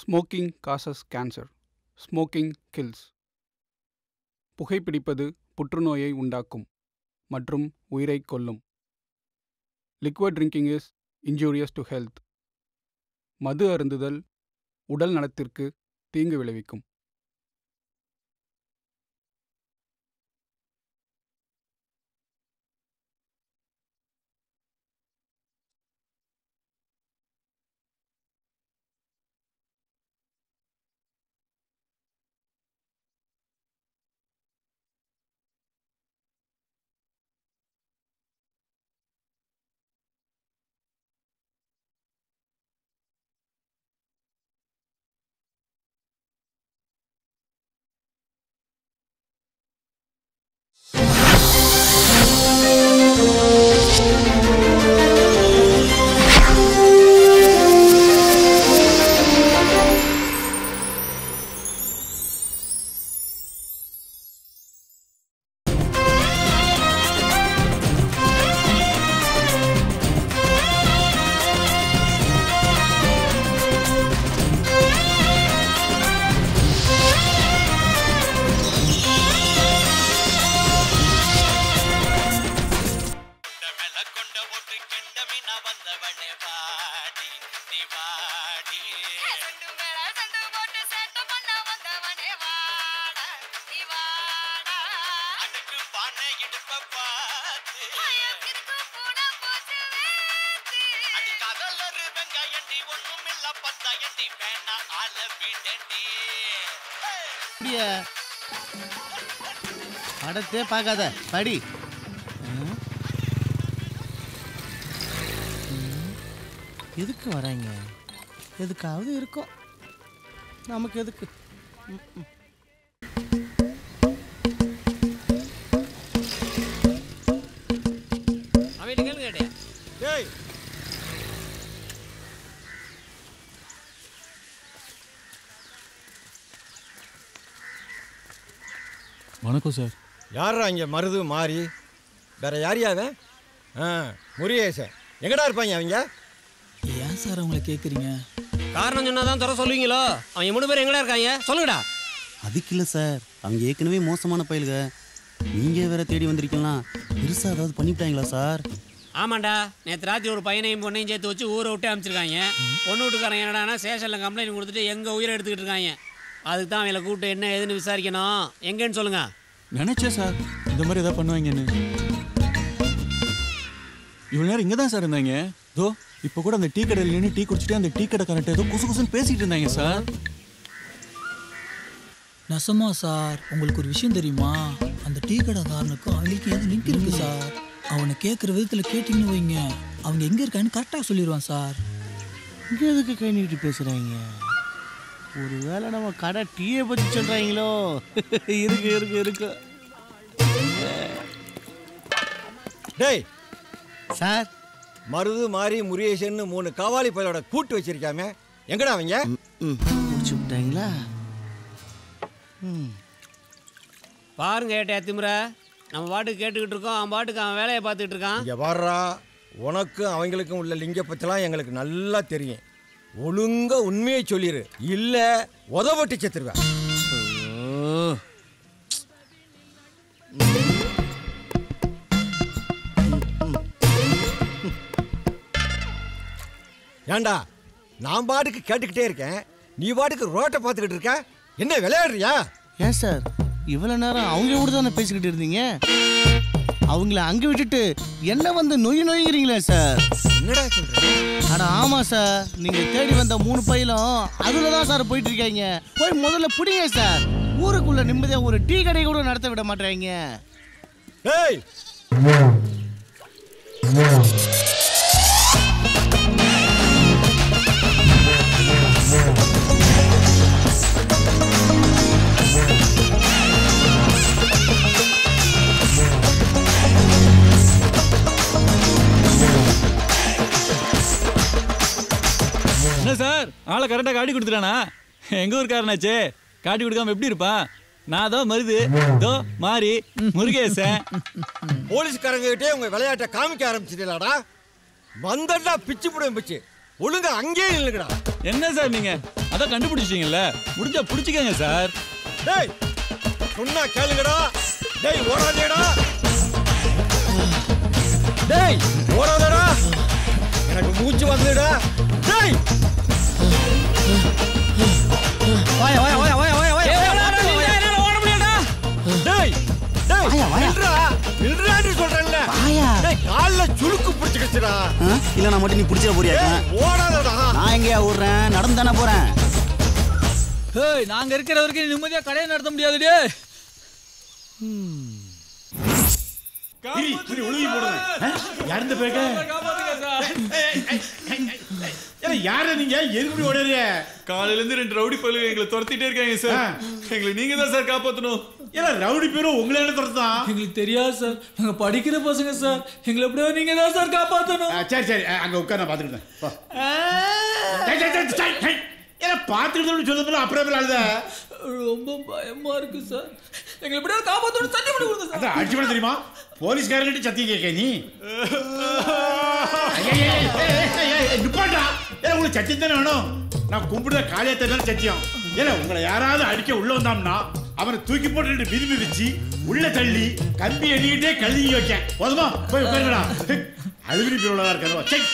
Smoking causes cancer smoking kills புகைப்பிடிப்பது புற்றுநோயை உண்டாக்கும் மற்றும் உயிரை கொல்லும் liquid drinking is injurious to health மது அருந்துதல் உடல் நலத்திற்கு தீங்கு விளைவிக்கும் கொண்ட மேல கொண்ட போட்டு கெண்ட மீனா வந்தவனே வாடி நீ வாடி சண்டு மேல சண்டு போட்டு சேட்டை பண்ண வந்தவனே வாடா நீ வாடா அடுக்கு பானை இடுப்ப பார்த்து பயத்திற்கு கூட போச்சு வேத்து அடி காதல் ஒரு வெங்காயண்டி ஒண்ணும் இல்ல பத்தாயண்டி வேணா ஆள வீடண்டி அப்படியா படத்தே பார்க்காத படி ம்? ம். எதுக்கு வராங்க எதுக்காவது இருக்கும் நமக்கு எதுக்கு ம், ம். அவன் கேள்வி கேட்டேன் டேய் வணக்கம் சார் யாரா இங்கே மருது மாறி வேற யாரையா அவன் ஆ முருகேசன் எங்கடா இருப்பாங்க அவங்க ஏன் சார் அவங்கள கேட்குறீங்க காரணம் சொன்னாதான் தர சொல்லுவீங்களோ அவன் மூணு பேர் எங்கடா இருக்காங்க சொல்லுங்கடா அதுக்கு இல்லை சார் அவங்க ஏற்கனவே மோசமான பயலுக நீங்கள் வேற தேடி வந்திருக்கலாம் பெருசாக ஏதாவது பண்ணிவிட்டாங்களா சார் ஆமாண்டா நேற்று ராத்திரி ஒரு பையனையும் பொண்ணையும் சேர்த்து வச்சு ஊரை விட்டு அனுப்பிச்சிருக்காங்க பொண்ணு வீட்டுக்காரங்க என்னடானா ஸ்டேஷனில் கம்ப்ளைண்ட் கொடுத்துட்டு எங்கள் உயிரை எடுத்துக்கிட்டு இருக்காங்க அதுக்கு தான் அவங்கள கூப்பிட்டு என்ன ஏதுன்னு விசாரிக்கணும் எங்கன்னு சொல்லுங்க நினைச்சேன் சார் இந்த மாதிரி ஏதாவது பண்ணுவாங்கன்னு இவ்வளோ நேரம் இங்கே தான் சார் இருந்தாங்க தோ இப்போ கூட அந்த டீ கடையில் நின்று டீ குடிச்சிட்டு அந்த டீ கடை கரெக்டாக ஏதோ குசு குசுன்னு பேசிட்டு இருந்தாங்க சார் நெசமா சார் உங்களுக்கு ஒரு விஷயம் தெரியுமா அந்த டீ கடைக்காரனுக்கும் அவங்களுக்கு ஏதோ லிங்க் இருக்கு சார் அவனை கேட்குற விதத்தில் கேட்டிங்கன்னு வைங்க அவங்க எங்கே இருக்கான்னு கரெக்டாக சொல்லிடுவான் சார் இங்கே எதுக்கு கை நீட்டி பேசுகிறாங்க ஒருவேளை நம்ம கடை டீயை பற்றி சொல்கிறாங்களோ இருக்கு இருக்கு இருக்கு டேய் சார் மருது மாறி முருகேசன் மூணு காவாலி பயலோட கூட்டு வச்சிருக்காமே எங்கடா அவங்க ம் முடிச்சு விட்டாங்களா ம் பாருங்க ஏட்டையா திமுற நம்ம பாட்டுக்கு கேட்டுக்கிட்டு இருக்கோம் அவன் பாட்டுக்கு அவன் வேலையை பார்த்துக்கிட்டு இருக்கான் இங்கே வர்றா உனக்கும் அவங்களுக்கும் உள்ள லிங்க பற்றிலாம் எங்களுக்கு நல்லா தெரியும் ஒழுங்கா உண்மையை சொல்லிடு இல்லை உதவட்டு செத்துருவேன் ஓ ஏண்டா நான் பாட்டுக்கு கேட்டுக்கிட்டே இருக்கேன் நீ பாட்டுக்கு ரோட்டை பார்த்துக்கிட்டு இருக்க என்ன விளையாடுறியா ஏன் சார் இவ்வளோ நேரம் அவங்க கூட தானே பேசிக்கிட்டு இருந்தீங்க அவங்கள அங்கே விட்டுட்டு என்ன வந்து நொய் நொய்கிறீங்களே சார் என்னடா சொல்ற அட ஆமாம் சார் நீங்கள் தேடி வந்த மூணு பையிலும் அதில் தான் சார் போயிட்டு இருக்கீங்க போய் முதல்ல பிடிங்க சார் ஊருக்குள்ள நிம்மதியாக ஒரு டீ கடை கூட நடத்த விட மாட்டேறீங்க ஏய் என்ன சார் ஆளை கரெக்டாக காட்டி கொடுத்துட்டானா எங்கள் ஊருக்காரனாச்சே காட்டி கொடுக்காம எப்படி இருப்பான் நான் தான் மருது தோ மாறி முருகேசன் போலீஸ்காரங்க கிட்டே உங்க விளையாட்டை காமிக்க ஆரம்பிச்சிட்டீங்களாடா வந்தடா பிச்சு புடுவேன் பிச்சு ஒழுங்கா அங்கேயே நில்லுங்கடா என்ன சார் நீங்க அதான் கண்டுபிடிச்சிட்டீங்கல்ல முடிஞ்சா பிடிச்சிக்கங்க சார் டேய் சொன்னா கேளுங்கடா டேய் ஓடாதேடா டேய் ஓடாதடா எனக்கு மூச்சு வந்துடா டேய் வாயா வாயா வாயா வாயா வாயா வாயா டேய் டேய் நில்றா நில்றான்னு சொல்றேன்ல டேய் கால்ல சுளுக்கு பிடிச்சிக்கிச்சுடா ஆ? இல்ல நான் மட்டும் நீ பிடிச்சிட போறியா டேய் ஓடாதடா நான் எங்கேயா ஓடுறேன் நடந்து தானே போறேன் ஏய் நாங்க இருக்கிற வரைக்கும் நிம்மதியா கடையை நடத்த முடியாது டே யாருந்த பேக்க யார நீங்க எதுக்கு ஓடுறீங்க காலையில இருந்து ரெண்டு ரவுடி பயிலுங்க எங்களை துரத்திட்டே இருக்காங்க சார் எங்களை நீங்க தான் சார் காப்பாத்தணும் ஏன்னா ரவுடி பேரும் உங்களை என்ன துரத்தான் எங்களுக்கு தெரியாது சார் நாங்க படிக்கிற பசங்க சார் எங்களை எப்படியோ நீங்க தான் சார் காப்பாத்தணும் சரி சரி அஹ், அங்க உட்கார் நான் பாத்துக்கிட்டேன் போ. டேய், டேய், டேய், டேய், டேய். ஏன்னா பாத்துக்கிட்டு சொல்லும்போது அப்புறம் அழுத ரொம்ப பயமா இருக்கு சார் எங்களை எப்படியோ காப்பாத்தணும் சத்தியம் பண்ணி கொடுங்க சார் அதான் அடிச்சு பண்ண தெரியுமா போலீஸ்காரங்கிட்ட சத்தியம் கேட்க நீ ஐயா, ஐயா, ஐயா, ஐயா, ஐயா, ஐயா, நிப்பாட்டா ஏன்னா உங்களுக்கு சத்தியம் தானே வேணும் நான் கும்பிடுற காளியத்தான் சத்தியம் ஏன்னா உங்களை யாராவது அடிக்க உள்ள வந்தாம்னா அவனை தூக்கி போட்டு ரெண்டு மிதி மிதிச்சு உள்ள தள்ளி கம்பி எண்ணிக்கிட்டே கழுவி வைக்க போதுமா போய் உட்காருங்கடா அழுவிரி பிரிவுலதான் இருக்கா செக்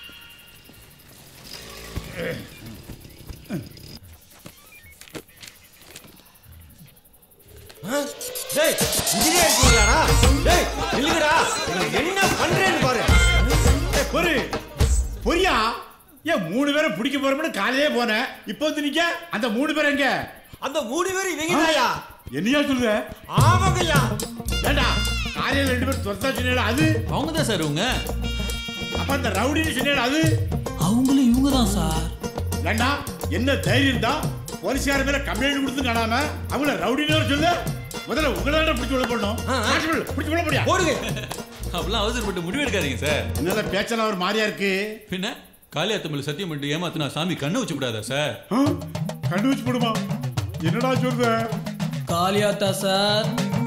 டேய் இன்ஜினியர் இருக்கீங்களாடா டேய் நில்லுங்கடா நீங்க என்ன பண்றேன்னு பாரு ஏய், பொறு பொரியா ஏன் மூணு பேரை பிடிக்க போறோம்னு காலையே போனேன் இப்போ வந்து நிக்க அந்த மூணு பேர் எங்க அந்த மூணு பேர் இவங்க தாயா என்னையா சொல்லுத ஆமாங்கய்யா ஏண்டா காலையில ரெண்டு பேர் துரத்தா சொன்னீங்க அது அவங்க தான் சார் உங்க அப்ப அந்த ரவுடின்னு சொன்னீங்க அது அவங்களும் இவங்க தான் சார் ஏண்டா என்ன தைரியம் தான் போலீஸ்கார மேல கம்ப்ளைண்ட் கொடுத்து காணாம அவங்கள ரவுடின்னு சொல்லு முதல்ல உங்களால பிடிச்சு உள்ள போடணும் கான்ஸ்டபிள், பிடிச்சு உள்ள போடியா போடுங்க அப்படிலாம் அவசரப்பட்டு முடிவு எடுக்காதீங்க சார் என்னல பேச்செல்லாம் ஒரு மாதிரியா இருக்கு பின்ன காளியாத்தமிழ் சத்தியம் பண்ணிட்டு ஏமாத்தினா சாமி கண்ணை வச்சு விடாதா சார் ஆ? கண்டு வச்சு போடுமா என்னடா சொல்ற காளியாத்தா சார்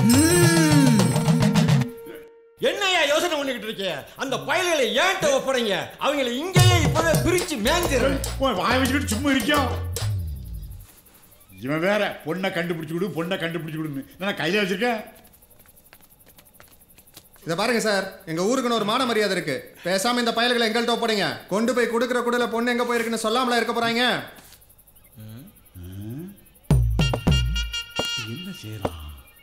என்னய்யா யோசனை பண்ணிக்கிட்டு இருக்கீங்க அந்த பயல்களை ஏன்ட்ட ஒப்படைங்க அவங்களை இங்கேயே இப்பவே பிரிச்சு மேஞ்சிரு உன் வாய வச்சுக்கிட்டு சும்மா இருக்கியா இவன் வேற பொண்ணை கண்டுபிடிச்சு கொடு பொண்ணை கண்டுபிடிச்சு கொடுன்னு நான் கையில வச்சிருக்கேன் இதை பாருங்க சார் எங்க ஊருக்குன்னு ஒரு மான மரியாதை இருக்கு பேசாம இந்த பயல்களை எங்கள்கிட்ட ஒப்படைங்க கொண்டு போய் கொடுக்குற குடல பொண்ணு எங்க போயிருக்குன்னு சொல்லாமல இருக்க போறாங்க என்ன செய்யலாம்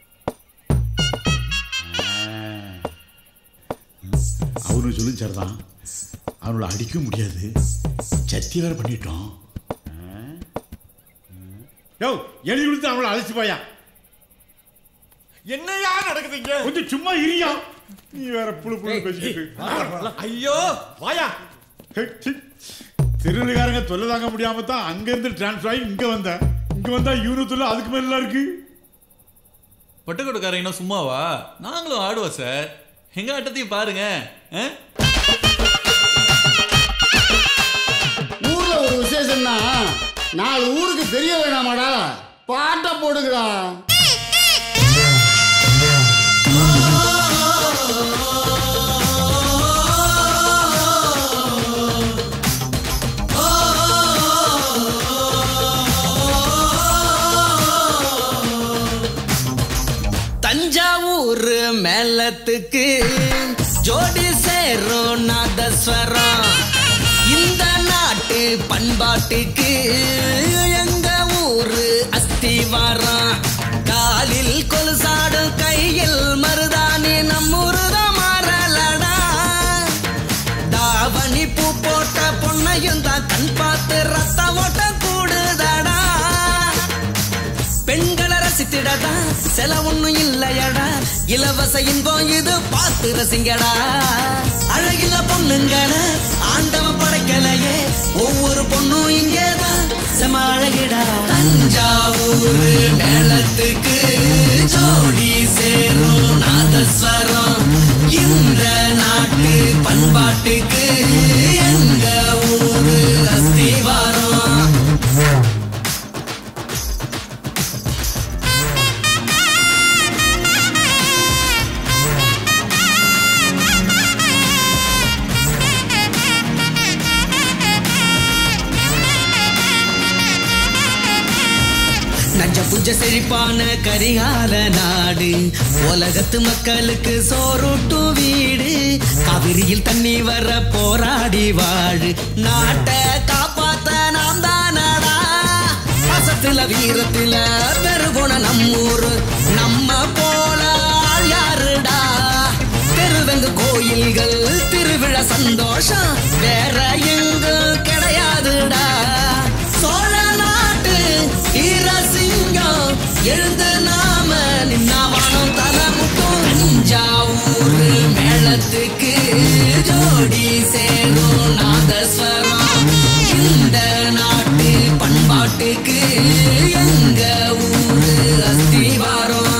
அவனு சொல்லி சரிதான் அவனோட அடிக்க முடியாது சத்தி வேற பண்ணிட்டோம் யோ எழுதி கொடுத்து அவளை அழைச்சு போயா என்னையா நடக்குதுங்க கொஞ்சம் சும்மா இரியா நீ வேற புழு புழு பேசிக்கிட்டு ஐயோ வாயா ஹே, சி. திருநெல்வேலிக்காரங்க தொல்லை தாங்க முடியாம தான் அங்கிருந்து டிரான்ஸ்ஃபர் ஆகி இங்க வந்தேன் இங்க வந்தா யூனித்துல அதுக்கு மேல இருக்கு பட்டுக்கோட்டைக்காரங்க சும்மாவா நாங்களும் ஆடுவோம் சார் எங்க ஆட்டத்தையும் பாருங்க ஆ? ஊர்ல ஒரு விசேஷம்னா நாலு ஊருக்கு தெரிய வேணாமாடா பாட்டை போடுங்கடா தஞ்சாவூர் மேளத்துக்கு ஜோடி சேரும் நாதஸ்வரம் இந்த நாட்டு பண்பாட்டுக்கு எங்க ஊரு அஸ்திவாரம் காலில் கொலுசாடும் கையில் மருதாணி நம்மூருதான் மாறலடா தாவணி பூ போட்ட பொண்ணையும் தான் கண் பார்த்து ரத்த ஓட்ட கூடுதடா பெண்களை ரசித்திடடா செல ஒண்ணும் இல்லையடா இலவச இன்பம் இது பார்த்து ரசிங்கடா அழகில பொண்ணுங்கள ஆண்டவன் படைக்கலையே ஒவ்வொரு பொண்ணும் இங்கேதான் செம அழகிடா தஞ்சாவூர் மேளத்துக்கு ஜோடி சேரும் நாதஸ்வரம் இந்த நாட்டு பண்பாட்டுக்கு எங்க ஊரு அஸ்திவாரம் Thank you. கொஞ்சம் செழிப்பான கரிகால நாடு உலகத்து மக்களுக்கு சோறுட்டும் வீடு காவிரியில் தண்ணி வர போராடி வாழு நாட்டை காப்பாத்த நாம் தானடா பாசத்துல வீரத்துல பெருகுண நம்மூரு நம்ம போல ஆள் யாருடா தெருவெங்கு கோயில்கள் திருவிழா சந்தோஷம் வேற எங்கும் கிடையாதுடா சோழ நாட்டு ஈரசிங்கம் எழுந்து நாம நின்னாவானம் தலைமுட்டும் தஞ்சாவூர் மேளத்துக்கு ஜோடி சேரும் நாதஸ்வரம் இந்த நாட்டு பண்பாட்டுக்கு எங்க ஊரு அஸ்திவாரம்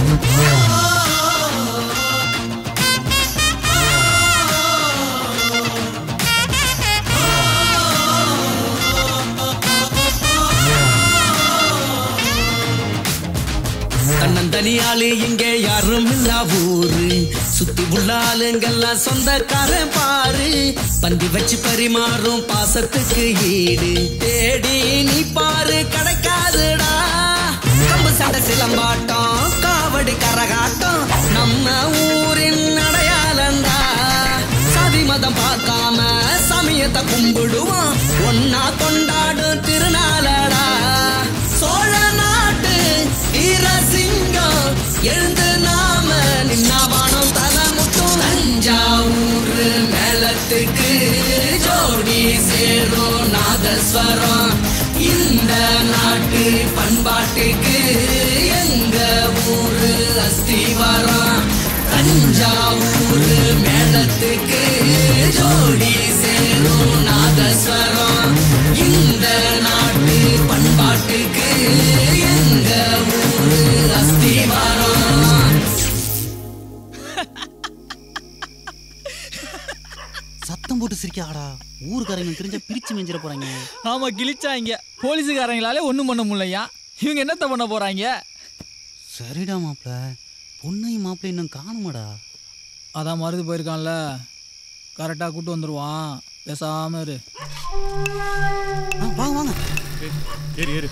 தன்னந்தனியாளு இங்கே யாரும் இல்ல ஊரு சுத்தி உள்ள ஆளுங்கெல்லாம் சொந்தக்காரன் பாரு பந்தி வச்சு பரிமாறும் பாசத்துக்கு ஈடு தேடி நீ பாரு கிடைக்காதுடா கம்பு சண்டை சிலம்பாட்டம் காவடி கரகாட்டம் நம்ம ஊரின் அடையாளந்தா சாதி மதம் பார்க்காம சமயத்தை கும்பிடுவோம் ஒன்னா கொண்டாடும் திருநாளடா சோழ நாட்டு ஈரசிங்கம் எழுந்து நாம நின்னாவானம் தலைமுட்டும் தஞ்சாவூர் மேளத்துக்கு ஜோடி சேரும் நாதஸ்வரம் இந்த நாட்டு பண்பாட்டுக்கு எங்க ஊரு அஸ்திவாரம் தஞ்சாவூர் மேளத்துக்கு ஜோடி சேரும் நாதஸ்வரம் இந்த நாட்டு பண்பாட்டுக்கு எங்க ஊரு அஸ்திவாரம் சத்தம் போட்டு சிரிக்காடா ஊருக்காரங்க தெரிஞ்சா பிரிச்சு மெஞ்சிட போறாங்க ஆமா கிழிச்சாங்க போலீஸுக்காரங்களாலே ஒண்ணும் பண்ண முடியலையா இவங்க என்னத்த பண்ண போறாங்க சரிடா மாப்ள பொண்ணையும் மாப்பிள்ளை இன்னும் காணுமாடா அதான் மருது போயிருக்கான்ல கரெக்டாக கூட்டு வந்துடுவான் பேசாம இரு வாங்க வாங்க ஏறு ஏறு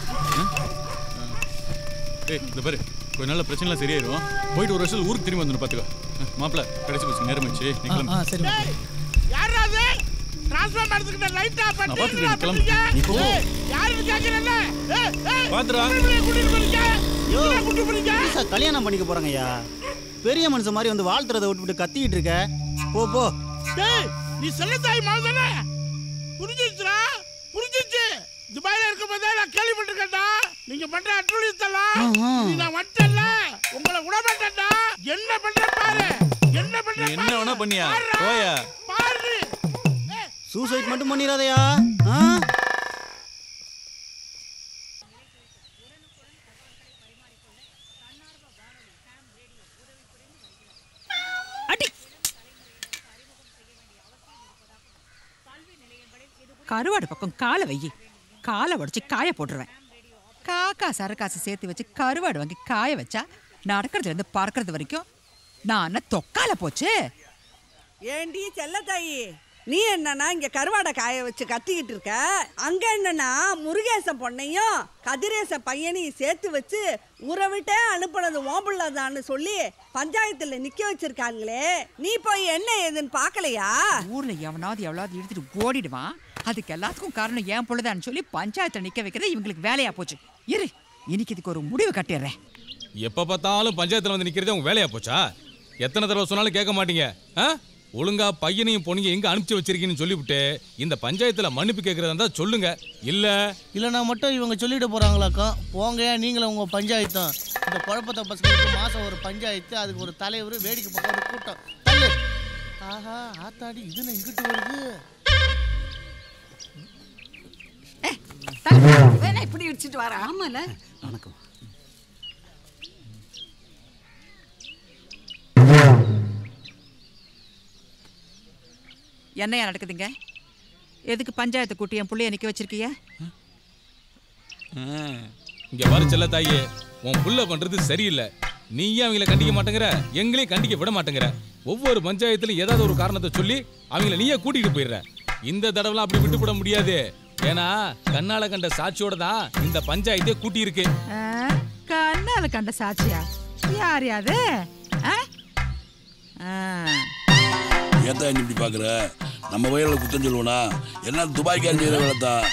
ஏய் இந்த பாரு கொஞ்ச நாள்ல பிரச்சனை சரியாயிரும் போயிட்டு ஒரு வருஷத்துல ஊருக்கு திரும்பி வந்துடும் பாத்துக்கோ மாப்பிள்ள கடைசி பஸ் நேரமாச்சு நீ கிளம்பு. சரி யாரா அது டிரான்ஸ்ஃபார்ம் எடுத்துக்கிட்ட லைட்டா நான் பாத்துக்கிறேன், கிளம்பு. நீ போ. யாருன்னு கேக்குறல்ல ஏய் ஏய் பாத்துடா. கூட்டிட்டு போறீங்க யோ ஏன் கூட்டிட்டு போறீங்க புதுசா கல்யாணம் பண்ணிக்க போறாங்கய்யா பெரிய மனுஷன் மாதிரி வந்து வாழ்த்துறதை விட்டுவிட்டு கத்திக்கிட்டு இருக்க போ போ டேய் நீ செல்ல தாய் மாவதானே புரிஞ்சிச்சுடா புரிஞ்சிச்சு துபாயில இருக்கும் போதே நான் கேள்விப்பட்டிருக்கேன்டா நீங்க பண்ற அட்டுழியத்தெல்லாம் ஆஹா. நீ நான் வந்துட்டேன்ல உங்களை விட மாட்டேன்டா என்ன பண்ற பாரு என்ன பண்ற நீ என்ன வேணா பண்ணியா போயா பாரு சூசைட் மட்டும் பண்ணிடாதயா ஆ கருவாடு பக்கம் காலை வை காலை உடச்சி காய போட்டுருவேன் காக்கா சரக்காசு சேர்த்து வச்சு கருவாடு வாங்கி காய வச்சா நடக்கிறதுல இருந்து பறக்கிறது வரைக்கும் நான் என்ன தொக்கால போச்சு ஏண்டி செல்லத்தாயி நீ என்னன்னா இங்க கருவாடை காய வச்சு கத்திக்கிட்டு இருக்க அங்க என்னன்னா முருகேசன் பொண்ணையும் கதிரேசன் பையனையும் சேர்த்து வச்சு ஊரை விட்டே அனுப்புனது ஓம்புள்ளதான்னு சொல்லி பஞ்சாயத்துல நிக்க வச்சிருக்காங்களே நீ போய் என்ன ஏதுன்னு பார்க்கலையா ஊர்ல எவனாவது எவ்வளவு இழுத்துட்டு ஓடிடுவான் அதுக்கு எல்லாத்துக்கும் காரணம் ஏன் பொழுதான்னு சொல்லி பஞ்சாயத்துல நிக்க வைக்கிறது இவங்களுக்கு வேலையா போச்சு இரு இன்னைக்கு இதுக்கு ஒரு முடிவு கட்டிடுறேன் எப்ப பார்த்தாலும் பஞ்சாயத்துல வந்து நிக்கிறதே உங்க வேலையா போச்சா எத்தனை தடவை சொன்னாலும் கேட்க மாட்டீங்க ஆ? ஒழுங்கா பையனையும் பொண்ணையும் எங்க அனுப்பிச்சு வச்சிருக்கீங்கன்னு சொல்லிவிட்டு இந்த பஞ்சாயத்துல மன்னிப்பு கேட்கறதா இருந்தா சொல்லுங்க இல்ல இல்லைனா மட்டும் இவங்க சொல்லிட்டு போறாங்களாக்கா போங்க நீங்களும் உங்க பஞ்சாயத்தும் இந்த குழப்பத்தை பசங்களுக்கு மாசம் ஒரு பஞ்சாயத்து அதுக்கு ஒரு தலைவர் வேடிக்கை பார்க்க ஒரு கூட்டம் தள்ளு ஆஹா ஆத்தாடி இது என்ன இங்கிட்டு வருது வேணா இப்படி இடிச்சிட்டு வர ஆமால வணக்கம் என்னையா நடக்குதுங்க எதுக்கு பஞ்சாயத்தை கூட்டி என் புள்ளைய நிக்க வச்சிருக்கீங்க ஆ, இங்க பாரு செல்ல தாயே உன் புள்ள பண்றது சரியில்லை நீயும் அவங்கள கண்டிக்க மாட்டேங்கிற எங்களையும் கண்டிக்க விட மாட்டேங்கிற ஒவ்வொரு பஞ்சாயத்துலயும் ஏதாவது ஒரு காரணத்தை சொல்லி அவங்கள நீயே கூட்டிட்டு போயிடுற இந்த தடவைலாம் அப்படி விட்டு விட முடியாது ஏன்னா கண்ணால கண்ட சாட்சியோட தான் இந்த பஞ்சாயத்தே கூட்டி இருக்கு ஆ, கண்ணால கண்ட சாட்சியா யார் யாது ஆ? ஆ. ஏத்தா நீ இப்படி பாக்குற நம்ம வயலில் குத்தம் சொல்லுவனா என்ன துபாய்க்காரன் செய்யற வேலை தான்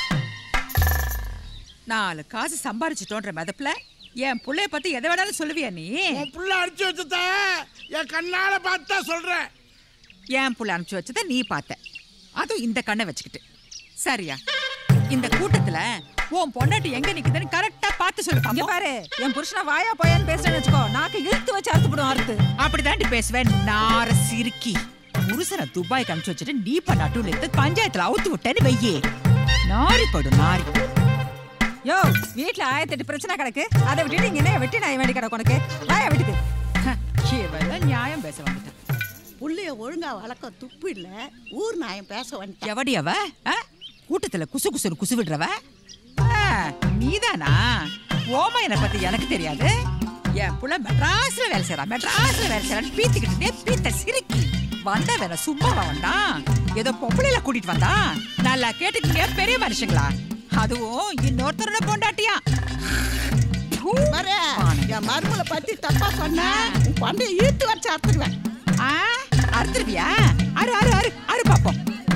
நாலு காசு சம்பாரிச்சிட்டோன்ற மதப்புல என் புள்ளைய பத்தி எதை வேணாலும் சொல்லுவியா நீ உன் புள்ள அடிச்சு வச்சத என் கண்ணால பார்த்தா சொல்றேன் என் புள்ள அனுப்பிச்சு வச்சத நீ பார்த்த அதுவும் இந்த கண்ணை வச்சுக்கிட்டு சரியா இந்த கூட்டத்துல உன் பொண்டாட்டி எங்க நிக்குதுன்னு கரெக்டா பார்த்து சொல்லு இங்க பாரு என் புருஷனை வாயா போயான்னு பேசுறேன்னு வச்சுக்கோ நாக்கு இழுத்து வச்சு அறுத்துப்படும் அறுத்து அப்படிதாண்டி பேசுவேன் நார சிரிக்கி புருஷனை துபாய்க்கு அனுப்பிச்சு வச்சுட்டு நீ பண்ண அட்டூல எடுத்து பஞ்சாயத்துல அவுத்து விட்டேன்னு வெய்யே நாரி படும் நாரி யோ வீட்ல ஆயிரத்தெட்டு பிரச்சனை கிடக்கு அதை விட்டுட்டு இங்க என்ன வெட்டி நாய் வேண்டி கிடக்கு உனக்கு வாயா வீட்டுக்கு இவெல்லாம் நியாயம் பேச வந்துட்டான் புள்ளைய ஒழுங்கா வளர்க்க துப்பு இல்ல ஊர் நாயம் பேச வந்துட்டேன் எவடி அவ ஆ? கூட்டத்துல குசு குசுன்னு குசு விடுறவ ஆ, நீதானா ஓமையனை பத்தி எனக்கு தெரியாது என் புள்ள மெட்ராஸ்ல வேலை செய்யறா மெட்ராஸ்ல வேலை செய்யறான்னு பீத்திக்கிட்டு பீத்த சிரிக்கி வந்த வேற சும்மாவா வந்தான் ஏதோ பொம்பளையில கூட்டிட்டு வந்தான் நல்லா கேட்டுக்கீங்க பெரிய மனுஷங்களா அதுவும் இன்னொருத்தரோட பொண்டாட்டியா மரே, என் மருமலை பத்தி தப்பா சொன்ன உன் பண்டைய ஈட்டு வச்சு அறுத்துடுவேன் ஆ அறுத்துருவியா அரு அரு அரு அரு பாப்போம்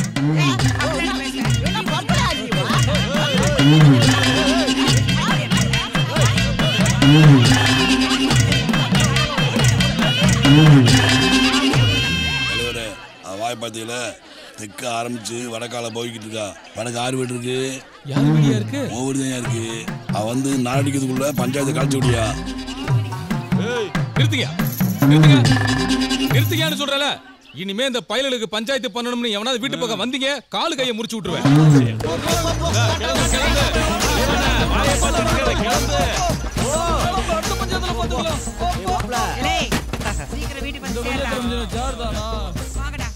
தலைவரே அவ வாய் பார்த்தீங்கள தெற்க ஆரம்பிச்சு வடக்கால போய்கிட்டு இருக்கா வடக்கு ஆறு வீடு இருக்கு யார் வீடியா இருக்கு ஒவ்வொரு தான் இருக்கு அவ வந்து நாடிக்கிறதுக்குள்ள பஞ்சாயத்து கழிச்சு விடியா ஏய், நிறுத்துங்க நிறுத்துங்க நிறுத்துங்கன்னு சொல்றல இனிமே இந்த பயலுக்கு பஞ்சாயத்து பண்ணணும்னு எவனாவது வீட்டு பக்கம் வந்தீங்க காலு கையை முறிச்சு விட்டுருவேன் கிளம்பு, கிளம்பு. என்ன, வாயை பார்த்துட்டு இருக்காத, கிளம்பு. ஏய், சீக்கிரம் வீட்டுக்கு வந்து சேர்டா. வாங்கடா.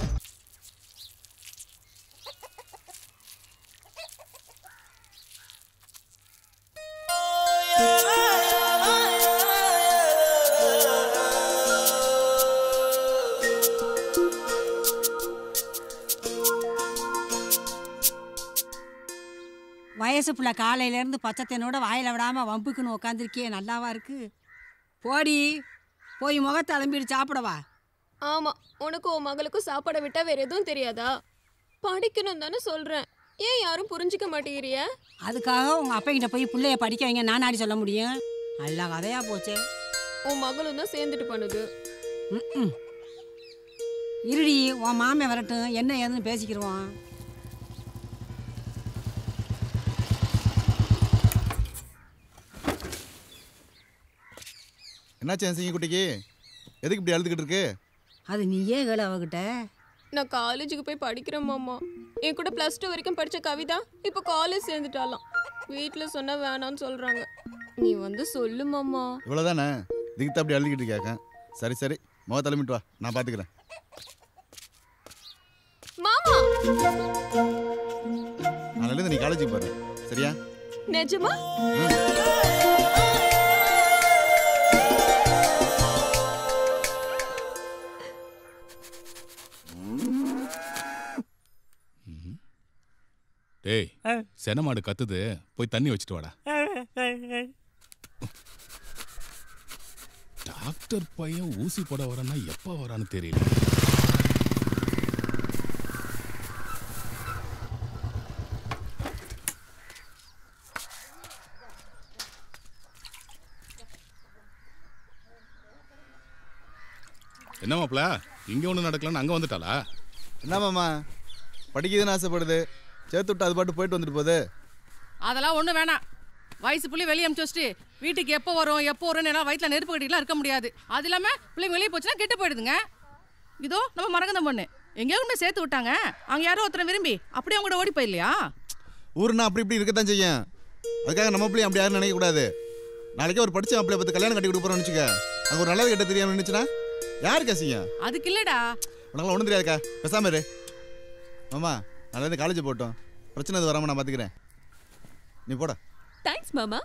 வயசு புள்ள காலையில இருந்து பச்சத்தனோட வாயில விடாம வம்புக்குன்னு உட்காந்துருக்கியே நல்லாவா இருக்கு போடி போய் முகத்தை அலம்பிட்டு சாப்பிடவா ஆமா உனக்கும் உன் மகளுக்கும் சாப்பாடை விட்டா வேற எதுவும் தெரியாதா படிக்கணும் தானே சொல்றேன் ஏன் யாரும் புரிஞ்சுக்க மாட்டேங்கிறிய அதுக்காக உங்க அப்பா கிட்ட போய் பிள்ளைய படிக்க வைங்க நானாடி சொல்ல முடியும் நல்ல கதையா போச்சே உன் மகளும் தான் சேர்ந்துட்டு பண்ணுது ம்ம். இருடி உன் மாமே வரட்டும் என்ன ஏதுன்னு பேசிக்கிருவோம் என்னாச்சு என் சிங்க குட்டிக்கு எதுக்கு இப்படி அழுதுகிட்டு இருக்கு அது நீயே கேளு அவகிட்ட நான் காலேஜுக்கு போய் படிக்கிறேன் மாமா என் கூட ப்ளஸ் டூ வரைக்கும் படிச்ச கவிதா இப்போ காலேஜ் சேர்ந்துட்டாலாம் வீட்டில் சொன்னா வேணாம்னு சொல்றாங்க நீ வந்து சொல்லு மாமா இவ்வளோதானே இதுக்கு தான் அப்படி அழுதுகிட்டு இருக்காக்க சரி சரி முக தலைமிட்டு வா நான் பார்த்துக்கிறேன் மாமா நாளையிலேருந்து நீ காலேஜுக்கு போற சரியா நிஜமா டேய் செனமாடு கத்துது போய் தண்ணி வச்சுட்டு வாடா டாக்டர் பையன் ஊசி போட வரான்னா எப்ப வரான்னு தெரியல என்ன மாப்ள இங்க ஒண்ணு நடக்கலன்னு அங்க வந்துட்டாளா என்ன மாமா படிக்குதுன்னு ஆசைப்படுது சேர்த்து விட்டு அது பாட்டு போயிட்டு வந்துட்டு போகுது அதெல்லாம் ஒன்றும் வேணாம் வயசு புள்ளி வெளியே அமுச்சு வச்சுட்டு வீட்டுக்கு எப்போ வரும் எப்போ வரும்னு எல்லாம் வயிற்றுல நெருப்பு கட்டிலாம் இருக்க முடியாது அது இல்லாமல் பிள்ளைங்க வெளியே போச்சுன்னா கெட்டு போயிடுதுங்க இதோ நம்ம மரகந்தம் பொண்ணு எங்கேயோ கொண்டு போய் சேர்த்து விட்டாங்க அவங்க யாரோ ஒருத்தரை விரும்பி அப்படியே அவங்க கூட ஓடி போயிடலையா ஊருனா அப்படி இப்படி இருக்கத்தான் செய்யும் அதுக்காக நம்ம பிள்ளையும் அப்படி யாரும் நினைக்கக்கூடாது நாளைக்கே ஒரு படிச்ச மாப்பிள்ளை பார்த்து கல்யாணம் கட்டி கொடுக்க போறோம்னு வச்சுக்க அங்கே ஒரு நல்லது கெட்ட தெரியாம நினைச்சுன்னா யாருக்கு அசிங்கம் அதுக்கு இல்லடா உனக்கெல்லாம் ஒன்றும் தெரியாதுக்கா பேசாம இரு மாமா நாளைக்கு காலேஜ் போட்டோம் பிரச்சனை எதுவும் வராமல் நான் பார்த்துக்கிறேன் நீ போடா தேங்க்ஸ் மாமா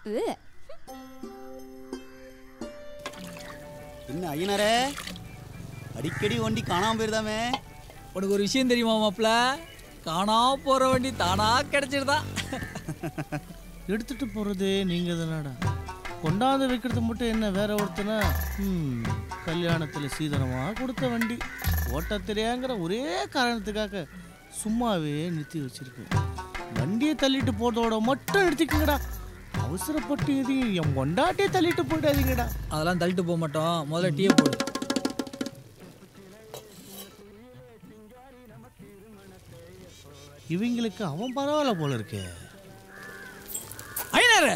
என்ன ஐயனாரே அடிக்கடி வண்டி காணாம போயிருதாமே உனக்கு ஒரு விஷயம் தெரியுமா மாப்ள காணாம போற வண்டி தானா கிடைச்சிருதா எடுத்துட்டு போறது நீங்க தானடா கொண்டாந்து வைக்கிறது மட்டும் என்ன வேற ஒருத்தனா ம், கல்யாணத்துல சீதனமா கொடுத்த வண்டி ஓட்ட தெரியாங்கிற ஒரே காரணத்துக்காக சும்மாவே நிறுத்தி வச்சிருக்கு வண்டியை தள்ளிட்டு போறதோட மட்டும் நிறுத்திக்கங்கடா அவசரப்பட்டு எதையும் என் கொண்டாட்டியே தள்ளிட்டு போயிடாதீங்கடா அதெல்லாம் தள்ளிட்டு போக மாட்டோம் முதல்ல டீயை போடு இவங்களுக்கு அவன் பரவாயில்ல போல இருக்கே ஐநர்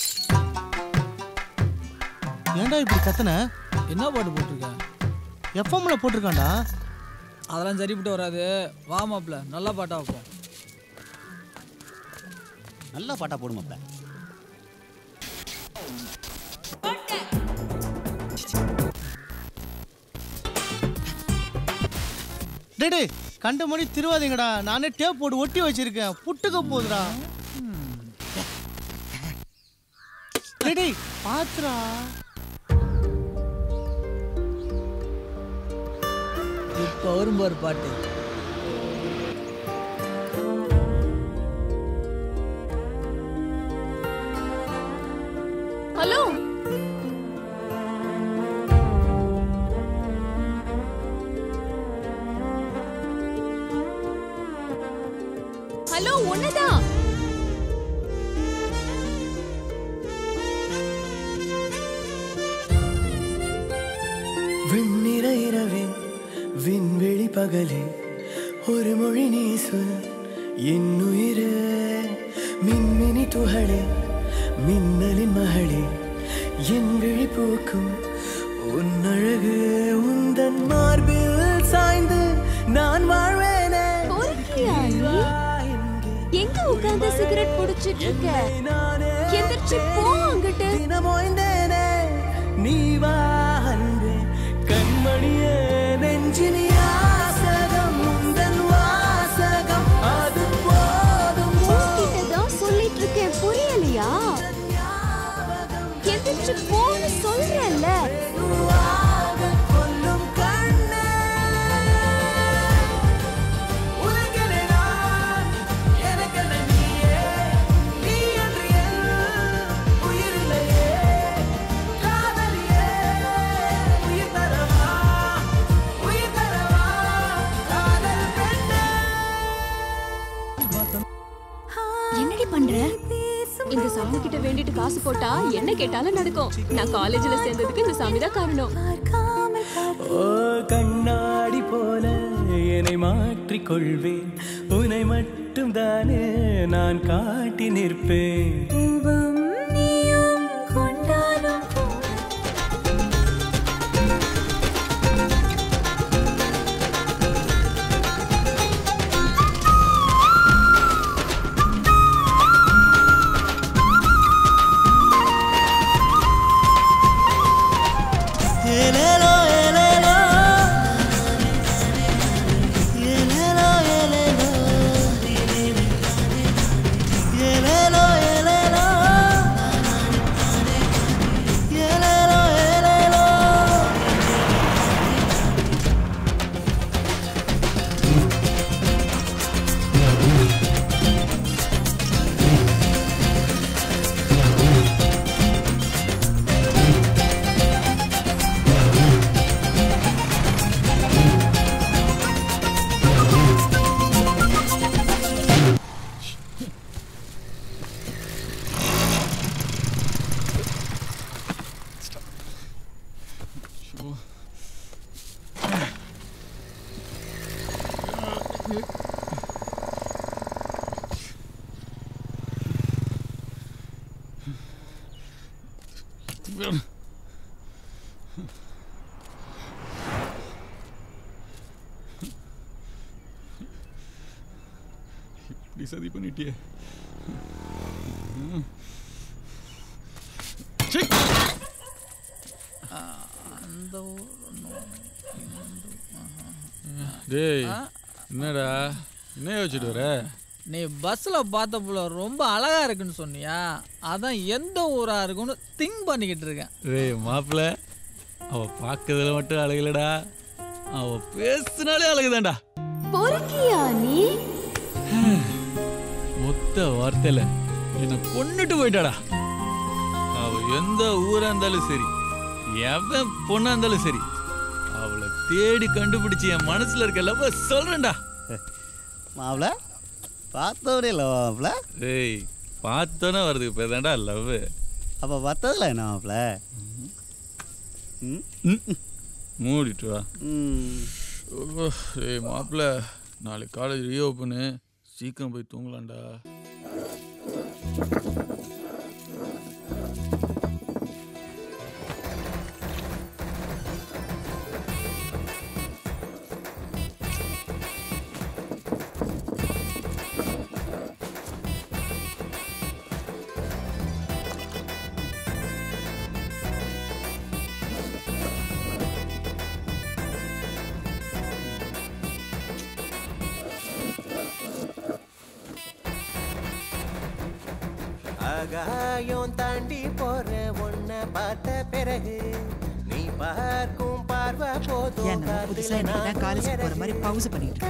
ஏன்டா இப்படி கத்தன என்ன பாட்டு போட்டிருக்க எஃப்எம்ல போட்டிருக்கான்டா அதெல்லாம் சரிப்பட்டு வராது வா மாப்ள நல்ல பாட்டா வைப்போம் நல்லா பாட்டா போடுமாப்ல டேய் டேய் கண்ட மணி திருவாதீங்கடா நானே டேப் போட்டு ஒட்டி வச்சிருக்கேன் புட்டுக்க போகுதுடா டேய் டேய் பாத்துடா இப்போ வரும் பாரு பாட்டு ஹலோ ஹலோ ஒண்ணுதான் வெண்ணிற இரவே விண்வெளி பகலே ஒரு மொழி நீ சொல் என்னுயிரே மின்மினி துகளே மின்னலின் மகளே என் விழி பூக்கும் உன் அழகு உந்தன் மார்பில் சாய்ந்து நான் வாழ்வேனே எங்க உட்கார்ந்து சிகரெட் புடிச்சிட்டு இருக்க எந்திரிச்சு போ அங்கிட்டு தினமோய்ந்தேனே நீ வா அன்பே கண்மணியே நெஞ்சினி ஆசகம் உந்தன் வாசகம் அது போதும் உன்கிட்டதான் சொல்லிட்டு இருக்கேன் புரியலையா எந்திரிச்சு போன்னு சொல்றேன்ல கொல்லும் கண்ணே உனக்கென நான் எனக்கென நீயே நீ என்று என் உயிரில்லையே காதலியே உயிர் தரவா உயிர் தரவா காதல் பெண்ணே என்னடி பண்ற இந்த சாமி கிட்ட வேண்டிட்டு காசு போட்டா என்ன கேட்டாலும் நடக்கும் நான் காலேஜ்ல சேர்ந்ததுக்கு இந்த சாமி தான் காரணம் ஓ கண்ணாடி போல என்னை மாற்றிக் கொள்வேன் உன்னை மட்டும் தானே நான் காட்டி நிற்பேன் ஏலேலோ ஏலேலோ ஏலேலோ ஏலேலோ ஏலேலோ ஏலேலோ ஏலேலோ ஏலேலோ இப்படி சதி பண்ணிட்டியே ம். சீ. அந்த டேய் என்னடா என்ன யோசிச்சுட்டு வர நீ பஸ்ஸில் பார்த்த புள்ள ரொம்ப அழகா இருக்குன்னு சொன்னியா அதான் எந்த ஊரா இருக்குன்னு திங்க் பண்ணிக்கிட்டு இருக்கேன் டேய் மாப்பிள்ள அவ பார்க்கறதுல மட்டும் அழகிலடா அவ பேசுனாலே அழகுதான்டா பொறுக்கியா நீ மொத்த வார்த்தையில என்னை கொன்னுட்டு போயிட்டாடா அவ அவ எந்த ஊரா இருந்தாலும் சரி எவன் பொண்ணா இருந்தாலும் சரி அவளை தேடி கண்டுபிடிச்சு என் மனசுல இருக்க லவ் சொல்றேன்டா மாப்பிள பார்த்தவரே இல்லை மாப்பிள ஏய் பார்த்தோன்னே வருது இப்போ தான்டா லவ் அப்போ பார்த்ததில்ல என்ன மாப்பிள மூடிட்டு வா ம் ஓ, ஏய் மாப்பிள்ள நாளைக்கு காலேஜ் ரீஓப்பனு சீக்கிரம் போய் தூங்கலாம்டா ஆகாயம் தாண்டி போற உன்னை பார்த்த பிறகு நீ பார்க்கும் பார்வை போதும் ஏன் நம்ம புதுசா இன்னைக்கு தான் காலேஜுக்கு போற மாதிரி பவுஸ் பண்ணிட்டு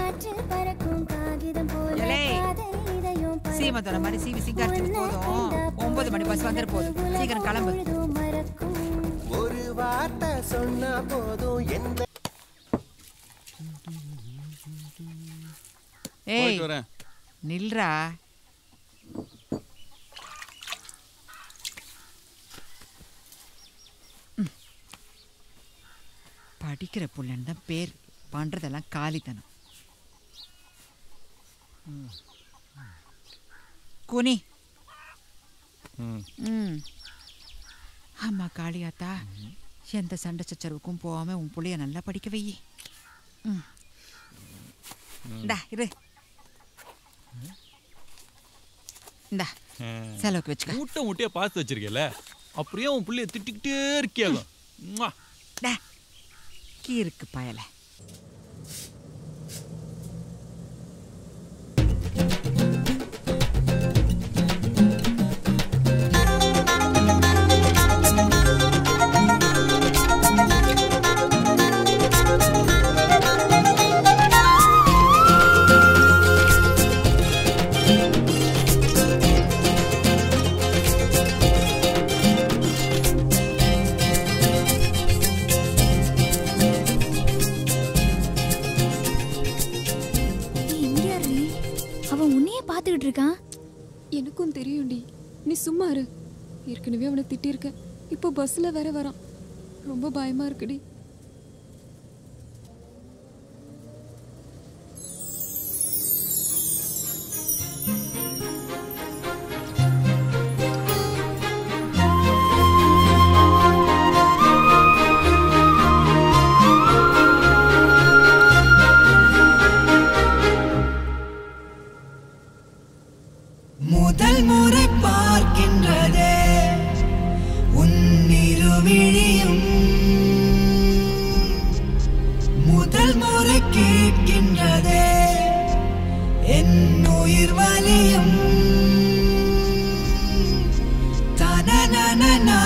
ஏலே, சீமந்தோட மாதிரி சீவி சிங்காரிச்சது போதும் ஒன்பது மணி பஸ் வந்துட போதும் சீக்கிரம் கிளம்பு ஒரு வார்த்தை சொன்னா போதும் எந்த ஏய் போயிட்டு வரேன். நில்றா ம். படிக்கிற புள்ளன்னு தான் பேர் பண்றதெல்லாம் காலித்தனம் ம். குனி ம் ம் ஆமா காளியாத்தா எந்த சண்டை சச்சரவுக்கும் போகாம உன் புள்ளைய நல்லா படிக்க வை ம் இந்தா இரு இந்தா செலவுக்கு வச்சுக்க மூட்டை மூட்டையா பார்த்து வச்சிருக்கல அப்படியே உன் புள்ளைய திட்டிக்கிட்டே இருக்கியாகும் ம்வா. டா கீருக்கு பயல இங்க யாரு அவன் உன்னையே பார்த்துக்கிட்டு இருக்கான் எனக்கும் தெரியும்டி நீ சும்மா இரு ஏற்கனவே அவனை திட்டிருக்க இப்போ பஸ்ல வேற வரான் ரொம்ப பயமா இருக்குடி முதல் முறை பார்க்கின்றதே உன்னிருவிழியும் முதல் முறை கேட்கின்றதே என் உயிர் வலியும் தனனனனா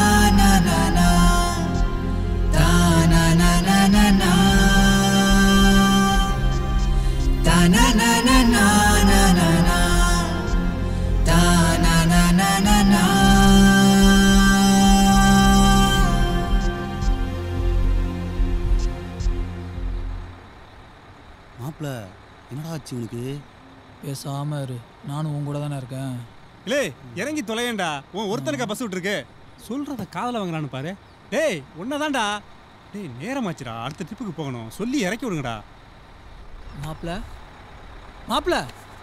தானனனனா தனனனனா தானனனனா மாப்பிள என்னடா ஆச்சு உனக்கு பேசாம இரு நானும் உன் கூட தானே இருக்கேன் லே இறங்கி தொலையேண்டா உன் ஒருத்தனுக்கா பஸ் விட்டுருக்கு சொல்றத காதல வாங்குறான்னு பாரு டேய் உன்னதான்டா டேய் நேரமாச்சுடா அடுத்த ட்ரிப்புக்கு போகணும் சொல்லி இறக்கி விடுங்கடா மாப்பிள மாப்பிள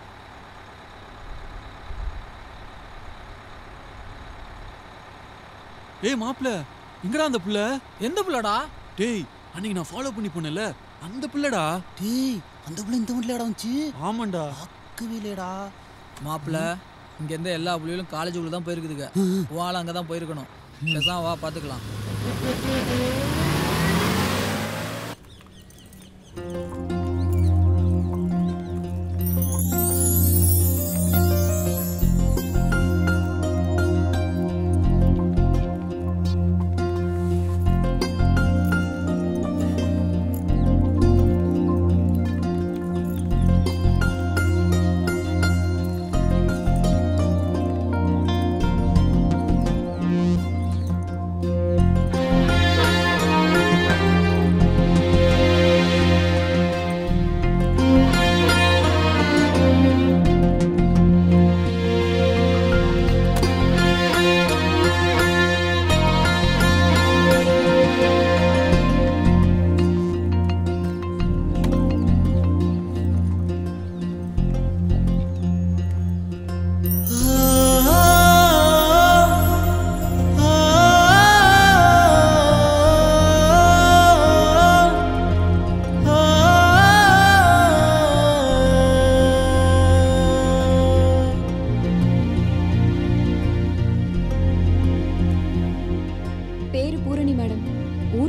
ஏய் மாப்பிள்ள எங்கடா அந்த புள்ள எந்த புள்ளடா டேய் அன்னைக்கு நான் ஃபாலோ பண்ணி போனேன்ல அந்த புள்ளடா டேய் அந்த புள்ள இந்த வீட்லடா வந்துச்சு ஆமாண்டா அக்குவிலேடா மாப்பிள இங்க இருந்த எல்லா புள்ளிகளும் காலேஜுக்குள்ள தான் போயிருக்குதுங்க வாழ அங்க தான் போயிருக்கணும் பேசாம வா பாத்துக்கலாம்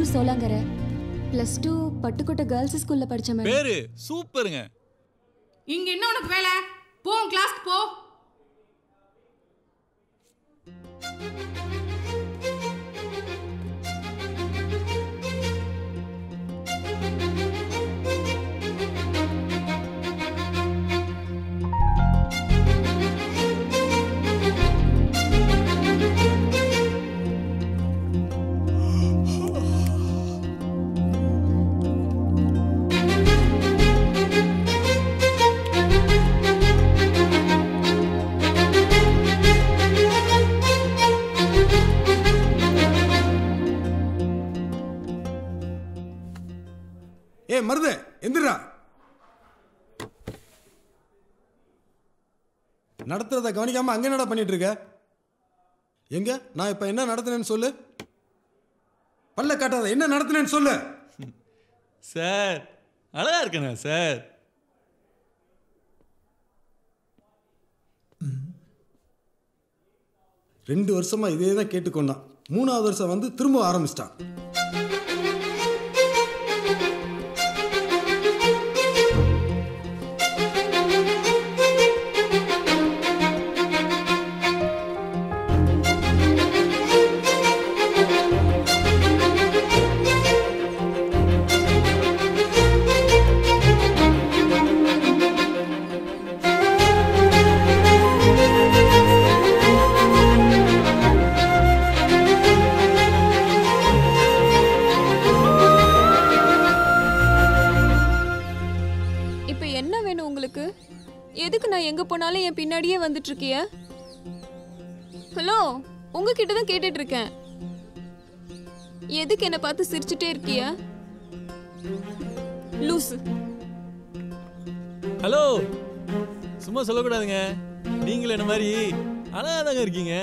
ஊர் Solangarai plus two Pattukkottai girls ஸ்கூல்ல படிச்ச மேடம் பேரு சூப்பருங்க இங்க என்ன உனக்கு வேலை போ கிளாஸ்க்கு போ ஏய் மருது எந்திரா நடத்துறத கவனிக்காம அங்க என்னடா பண்ணிட்டு இருக்க எங்க நான் இப்ப என்ன நடத்துனேன்னு சொல்லு பல்ல காட்டாத என்ன நடத்துனேன்னு சொல்லு சார் அழகா இருக்கண்ணா சார் ரெண்டு வருஷமா இதே தான் கேட்டுக்கொண்டான் மூணாவது வருஷம் வந்து திரும்ப ஆரம்பிச்சிட்டான் இப்போ என்ன வேணும் உங்களுக்கு எதுக்கு நான் எங்க போனாலும் என் பின்னாடியே வந்துட்டு இருக்கிய ஹலோ உங்ககிட்ட தான் கேட்டுட்டு இருக்கேன் எதுக்கு என்ன பார்த்து சிரிச்சுட்டே இருக்கிய லூசு ஹலோ சும்மா சொல்லக்கூடாதுங்க நீங்களும் என்ன மாதிரி அழகா தாங்க இருக்கீங்க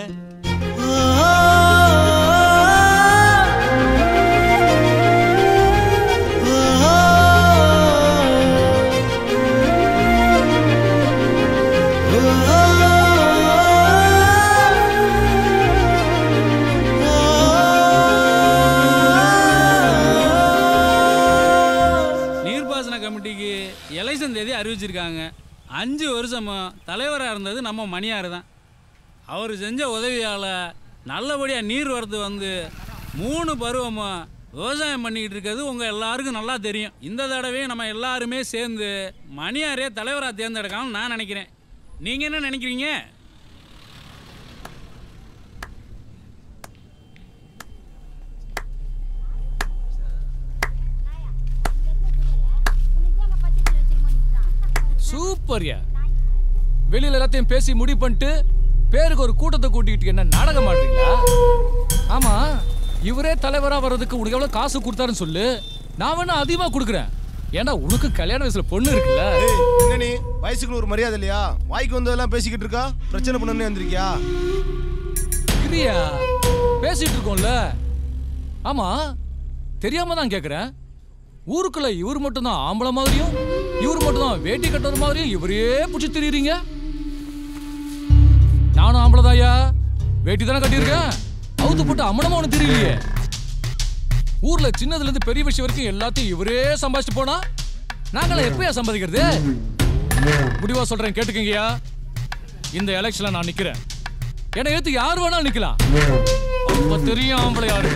நீர்ப்பாசன கமிட்டிக்கு எலெக்ஷன் தேதி அறிவிச்சிருக்காங்க அஞ்சு வருஷமா தலைவராக இருந்தது நம்ம மணியார் தான் அவர் செஞ்ச உதவியால் நல்லபடியாக நீர் வரது வந்து மூணு பருவமாக விவசாயம் பண்ணிக்கிட்டு இருக்கிறது உங்கள் எல்லாருக்கும் நல்லா தெரியும் இந்த தடவையும் நம்ம எல்லாருமே சேர்ந்து மணியாரே தலைவராக தேர்ந்தெடுக்கலாம்னு நான் நினைக்கிறேன் நீங்கள் என்ன நினைக்கிறீங்க சூப்பர்யா வெளியில எல்லாத்தையும் பேசி முடிவு பண்ணிட்டு பேருக்கு ஒரு கூட்டத்தை கூட்டிக்கிட்டு என்ன நாடகம் ஆடுறீங்களா ஆமா இவரே தலைவரா வர்றதுக்கு உனக்கு எவ்வளவு காசு கொடுத்தாருன்னு சொல்லு நான் வேணா அதிகமா கொடுக்குறேன் ஏன்னா உனக்கு கல்யாண வயசுல பொண்ணு இருக்குல்ல ஏய், என்ன நீ வயசுக்கு ஒரு மரியாதை இல்லையா வாய்க்கு வந்ததெல்லாம் பேசிக்கிட்டு இருக்கா பிரச்சனை பண்ணணும்னு வந்திருக்கியா இரியா பேசிட்டு இருக்கோம்ல ஆமா தெரியாம தான் கேக்குறேன் ஊருக்குள்ள இவர் மட்டும் தான் ஆம்பளை மாதிரியும் இவர் மட்டும் தான் வேட்டி கட்டுற மாதிரியும் இவரே புடிச்சு திரியுறீங்க நானும் ஆம்பளை தாயா வேட்டி தானே கட்டியிருக்கேன் அவுத்து போட்டு அம்மனமா ஒன்று தெரியலையே ஊர்ல சின்னதுல இருந்து பெரிய விஷயம் வரைக்கும் எல்லாத்தையும் இவரே சம்பாதிச்சு போனா நாங்களாம் எப்பயா சம்பாதிக்கிறது முடிவா சொல்றேன் கேட்டுக்கங்கய்யா இந்த எலெக்ஷன்ல நான் நிக்கிறேன் என்னை ஏத்து யார் வேணாலும் நிக்கலாம் அப்ப தெரியும் ஆம்பளை யாரு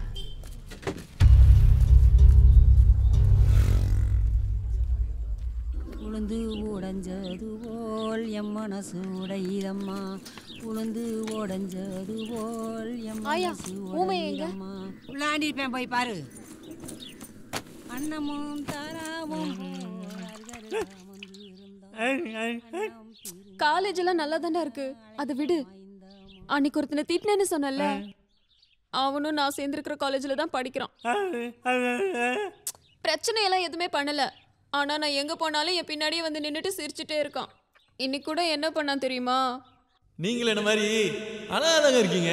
உளுந்து உடைஞ்சது போல் எம் மனசு உடையதம்மா உளுந்து உடைஞ்சது போல் எம் ஆயா, மனசு ஊமை எங்க? உடையதம்மா உள்ளாண்டிருப்பேன் போய் பாரு அன்னமும் தாராவும் காலேஜ் எல்லாம் நல்லா தாண்டா இருக்கு அதை விடு அன்னைக்கு ஒருத்தனை திட்டினேன்னு சொன்னல அவனும் நான் சேர்ந்திருக்கிற காலேஜ்ல தான் படிக்கிறான் பிரச்சனை எல்லாம் எதுவுமே பண்ணல ஆனா நான் எங்க போனாலும் என் பின்னாடியே வந்து நின்னுட்டு சிரிச்சுட்டே இருக்கான் இன்னைக்கு கூட என்ன பண்ணான் தெரியுமா நீங்களும் என்ன மாதிரி அழகா தாங்க இருக்கீங்க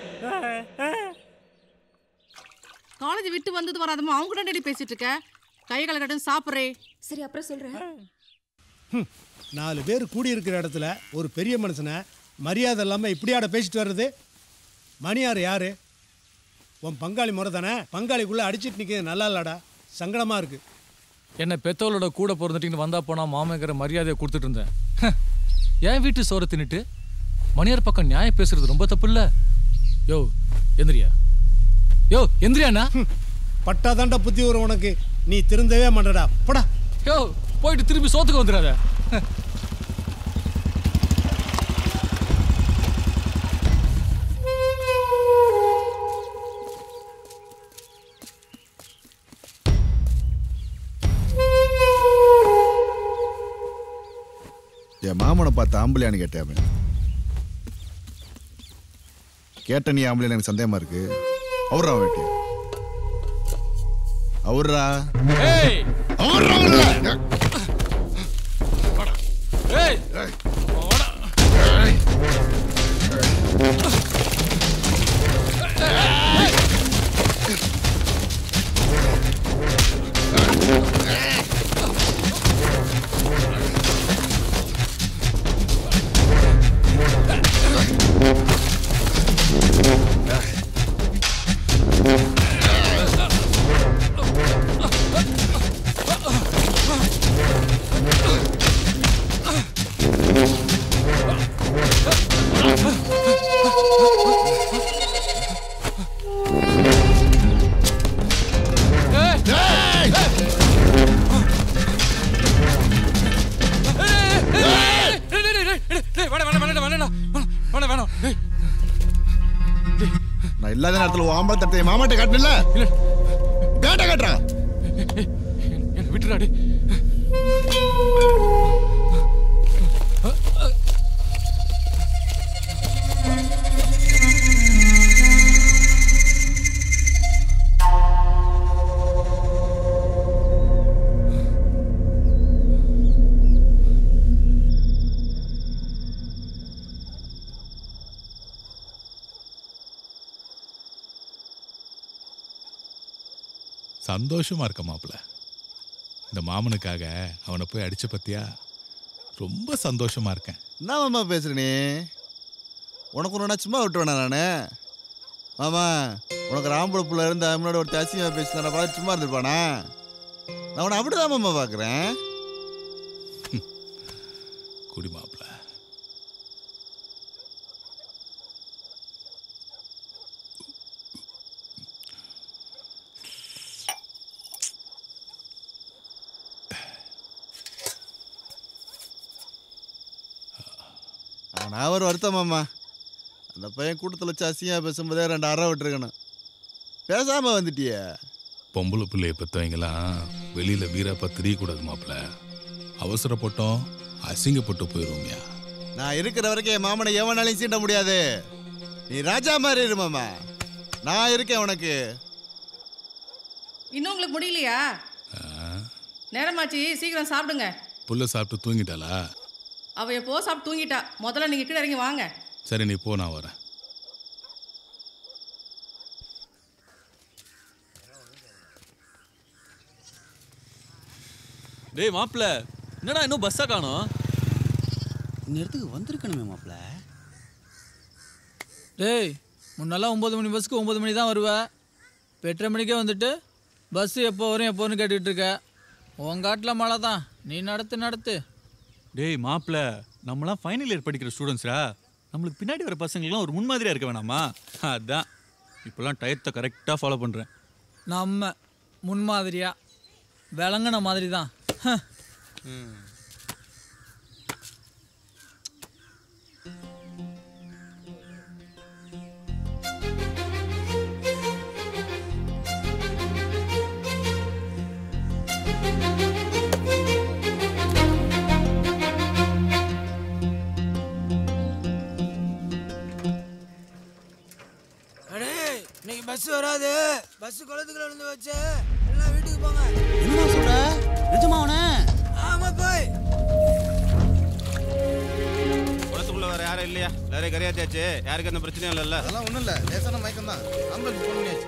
காலேஜ் விட்டு வந்தது வராதமா அவங்க கூட டேடி பேசிட்டு இருக்க கை கால கட்டும் சாப்பிட்றே சரி அப்புறம் சொல்றேன் ஹம், நாலு பேர் கூடியிருக்கிற இடத்துல ஒரு பெரிய மனுஷனை மரியாதை இல்லாமல் இப்படியாட பேசிட்டு வர்றது மணியார் யாரு உன் பங்காளி முறை தானே பங்காளிக்குள்ளே அடிச்சிட்டு நிற்கிறது நல்லா இல்லடா சங்கடமாக இருக்கு என்ன பெத்தவளோட கூட பிறந்துட்டின்னு வந்தா போனா மாமங்கிற மரியாதையை கொடுத்துட்டு இருந்தேன் ஹ, என் வீட்டு சோறை தின்னுட்டு மணியார் பக்கம் நியாயம் பேசுறது ரொம்ப தப்பு இல்ல யோ எந்திரியா யோ எந்திரியாண்ணா பட்டாதாண்டா புத்தி வரும் உனக்கு நீ திருந்தவே மாட்டடா போடா யோ போயிட்டு திரும்பி சோத்துக்கு வந்துடாத ஹ. என் மாமனை பார்த்து ஆம்பளையான்னு கேட்டேன் கேட்ட நீ ஆம்பளை எனக்கு சந்தேகமா இருக்கு அவர்ரா வேட்டி அவர்ரா ஏய் அவர்ரா அவர்ரா ஏய் நான் இல்லாத நேரத்துல உன் ஆம்பளை தட்டை மாமாட்ட காட்டல கேட்ட காட்டுறா என்ன விட்டுறாடி சந்தோஷமா இருக்க மாப்பிள்ள இந்த மாமனுக்காக அவனை போய் அடிச்ச பத்தியா ரொம்ப சந்தோஷமா இருக்கேன் என்ன மாமா பேசுற நீ உனக்கு ஒன்று சும்மா விட்டுவேனா நானு மாமா உனக்கு ராம்புல புள்ள இருந்து முன்னாடி ஒரு தசியமா பேசுனா பார்த்து சும்மா இருந்திருப்பானா நான் உன்னை அப்படிதான் மாமா பார்க்குறேன் குடி மாப்பிள்ள நான் ஒரு வருத்தம் மாமா அந்த பையன் கூட்டத்தில் வச்சு அசிங்கமாக பேசும்போதே ரெண்டு அறை விட்டுருக்கணும் பேசாம வந்துட்டியே பொம்பளை பிள்ளைய பெற்றவங்களாம் வெளியில வீரப்பா தெரியக்கூடாது மாப்பிள்ள அவசரப்பட்டோம் அசிங்கப்பட்டு போயிடுவோம்யா நான் இருக்கிற வரைக்கும் என் மாமனை எவனாலையும் சீண்ட முடியாது நீ ராஜா மாதிரி இரு மாமா நான் இருக்கேன் உனக்கு இன்னும் உங்களுக்கு முடியலையா நேரமாச்சு சீக்கிரம் சாப்பிடுங்க புள்ள சாப்பிட்டு தூங்கிட்டாளா அவ எப்போ சாப்பிட்டு தூங்கிட்டா முதல்ல நீங்க கீழே இறங்கி வாங்க சரி நீ போ நான் வரேன் டேய் மாப்பிள்ள என்னடா இன்னும் பஸ்ஸா காணோம் இந்த இடத்துக்கு வந்திருக்கணுமே மாப்பிள்ள டேய் முன்னெல்லாம் ஒம்பது மணி பஸ்ஸுக்கு ஒம்பது மணி தான் வருவ இப்போ எட்டரை மணிக்கே வந்துட்டு பஸ்ஸு எப்போ வரும் எப்போன்னு கேட்டுக்கிட்டு இருக்க உன் காட்டில் மழை தான் நீ நடத்து நடத்து டேய் மாப்பிள்ள நம்மலாம் ஃபைனல் இயர் படிக்கிற ஸ்டூடெண்ட்ஸ்ரா நம்மளுக்கு பின்னாடி வர பசங்களுக்குலாம் ஒரு முன்மாதிரியா இருக்க வேணாமா அதான் இப்போலாம் டயத்தை கரெக்டாக ஃபாலோ பண்ணுறேன் நம்ம முன்மாதிரியா விளங்குன மாதிரி தான் அடே இன்னைக்கு பஸ் வராது பஸ் குளத்துக்குள்ள இருந்து வச்சு எல்லாம் வீட்டுக்கு போங்க என்னமா சொல்ற நிஜமாவனே ஆமா போய் குளத்துக்குள்ள வேற யாரும் இல்லையா எல்லாரையும் கரையாத்தியாச்சு யாருக்கு அந்த பிரச்சனையும் இல்லைல்ல அதெல்லாம் ஒன்றும் இல்லை லேசான மயக்கம் தான் ஆம்புலன்ஸ் ஃபோன் பண்ணியாச்சு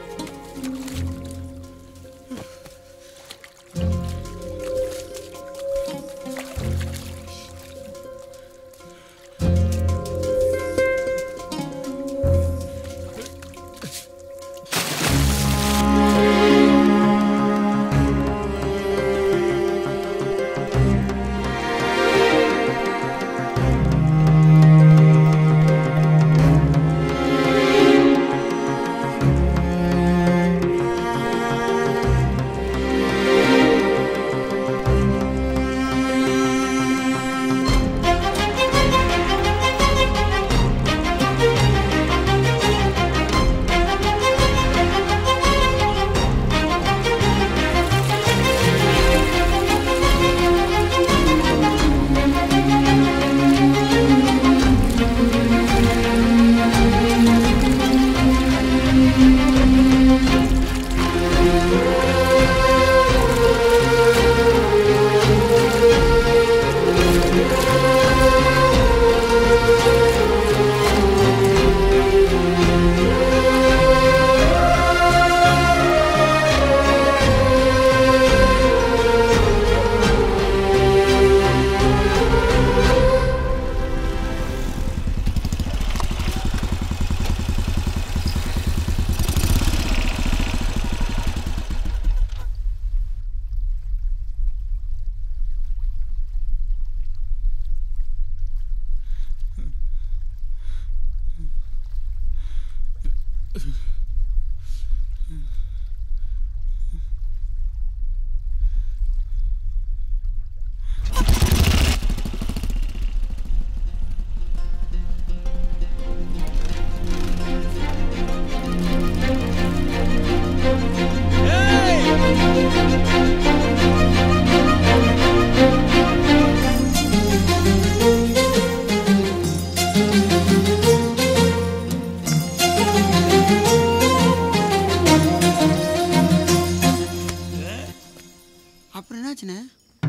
அப்புறம் என்னாச்சுண்ணே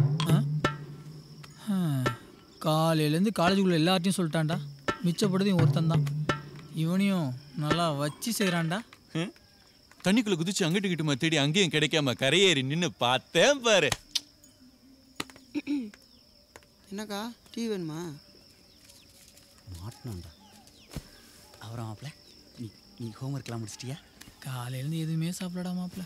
காலையிலேருந்து காலேஜுக்குள்ள எல்லார்ட்டையும் சொல்லிட்டான்டா மிச்சப்படுது இவன் ஒருத்தன் தான் இவனையும் நல்லா வச்சு செய்கிறான்டா தண்ணிக்குள்ள குதிச்சு அங்கிட்டு கிட்டுமா தேடி அங்கேயும் கிடைக்காம கரையேறி நின்னு பார்த்தேன் பாரு என்னக்கா டீ வேணுமா மாட்டணும்டா அப்புறம் மாப்பிள்ள நீ நீ ஹோம்ஒர்க்லாம் முடிச்சிட்டியா காலையிலேருந்து எதுவுமே சாப்பிடடா மாப்பிள்ள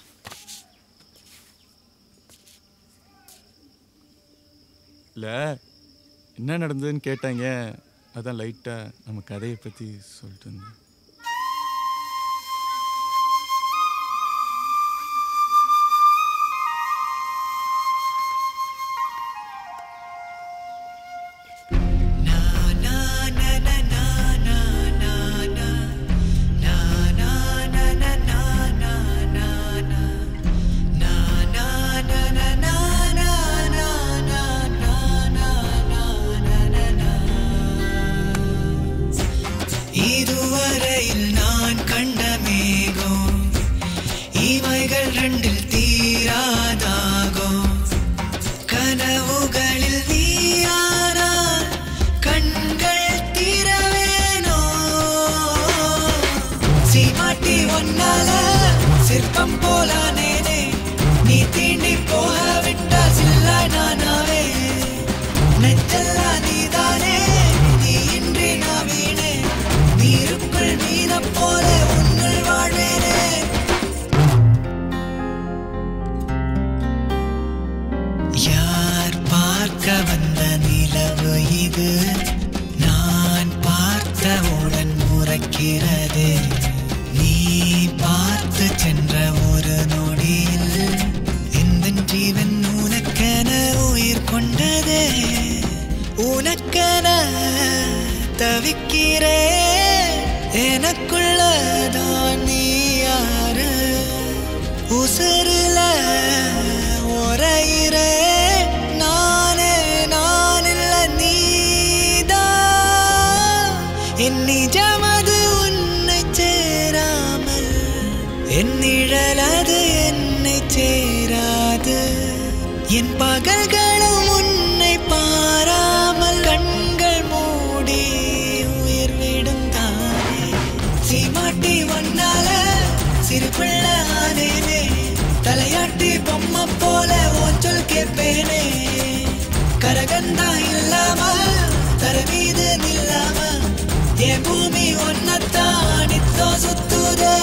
இல்ல என்ன நடந்ததுன்னு கேட்டாங்க அதான் லைட்டா நம்ம கதையை பத்தி சொல்லிட்டு இருந்தேன் இதுவரையில் நான் கண்ட மேகம் இவைகள் ரெண்டில் தீராதாகோ கனவுகளில் நீயானால் கண்கள் திறவேனோ சீமாட்டி ஒன்னால சிற்பம் போலானேனே நீ தீண்டி போக விட்டா சில்ல நானாவே நெஞ்செல்லாம் நீதானே நீ இன்றி நான் வீணே நீருக்குள் மீனம் போல உன்னுள் வாழ்வேனே யார் பார்க்க வந்த நிலவு இது நான் பார்த்தவுடன் முறைக்கிறது நீ பார்த்து சென்ற ஒரு நொடியில் இந்த ஜீவன் உனக்கென உயிர் கொண்டதே உனக்கென தவிக்கிறே எனக்குள்ளதான் நீ யாரு உசுருல உரையிறே நானே நான் இல்ல நீதான் என் நிஜமது உன்னை சேராமல் என் நிழலது என்னை சேராது என் பகல்களும் உன்னை பாராமல் கண்கள் மூடி உயிர் விடும் தானே சீமாட்டி ஒன்னால சிறு பிள்ளை ஆனேனே தலையாட்டி பொம்மை போல ஓச்சொல் கேட்பேனே கரகந்தா இல்லாம தர மீது நில்லாம என் பூமி ஒன்னத்தான் நித்தோ சுத்துதே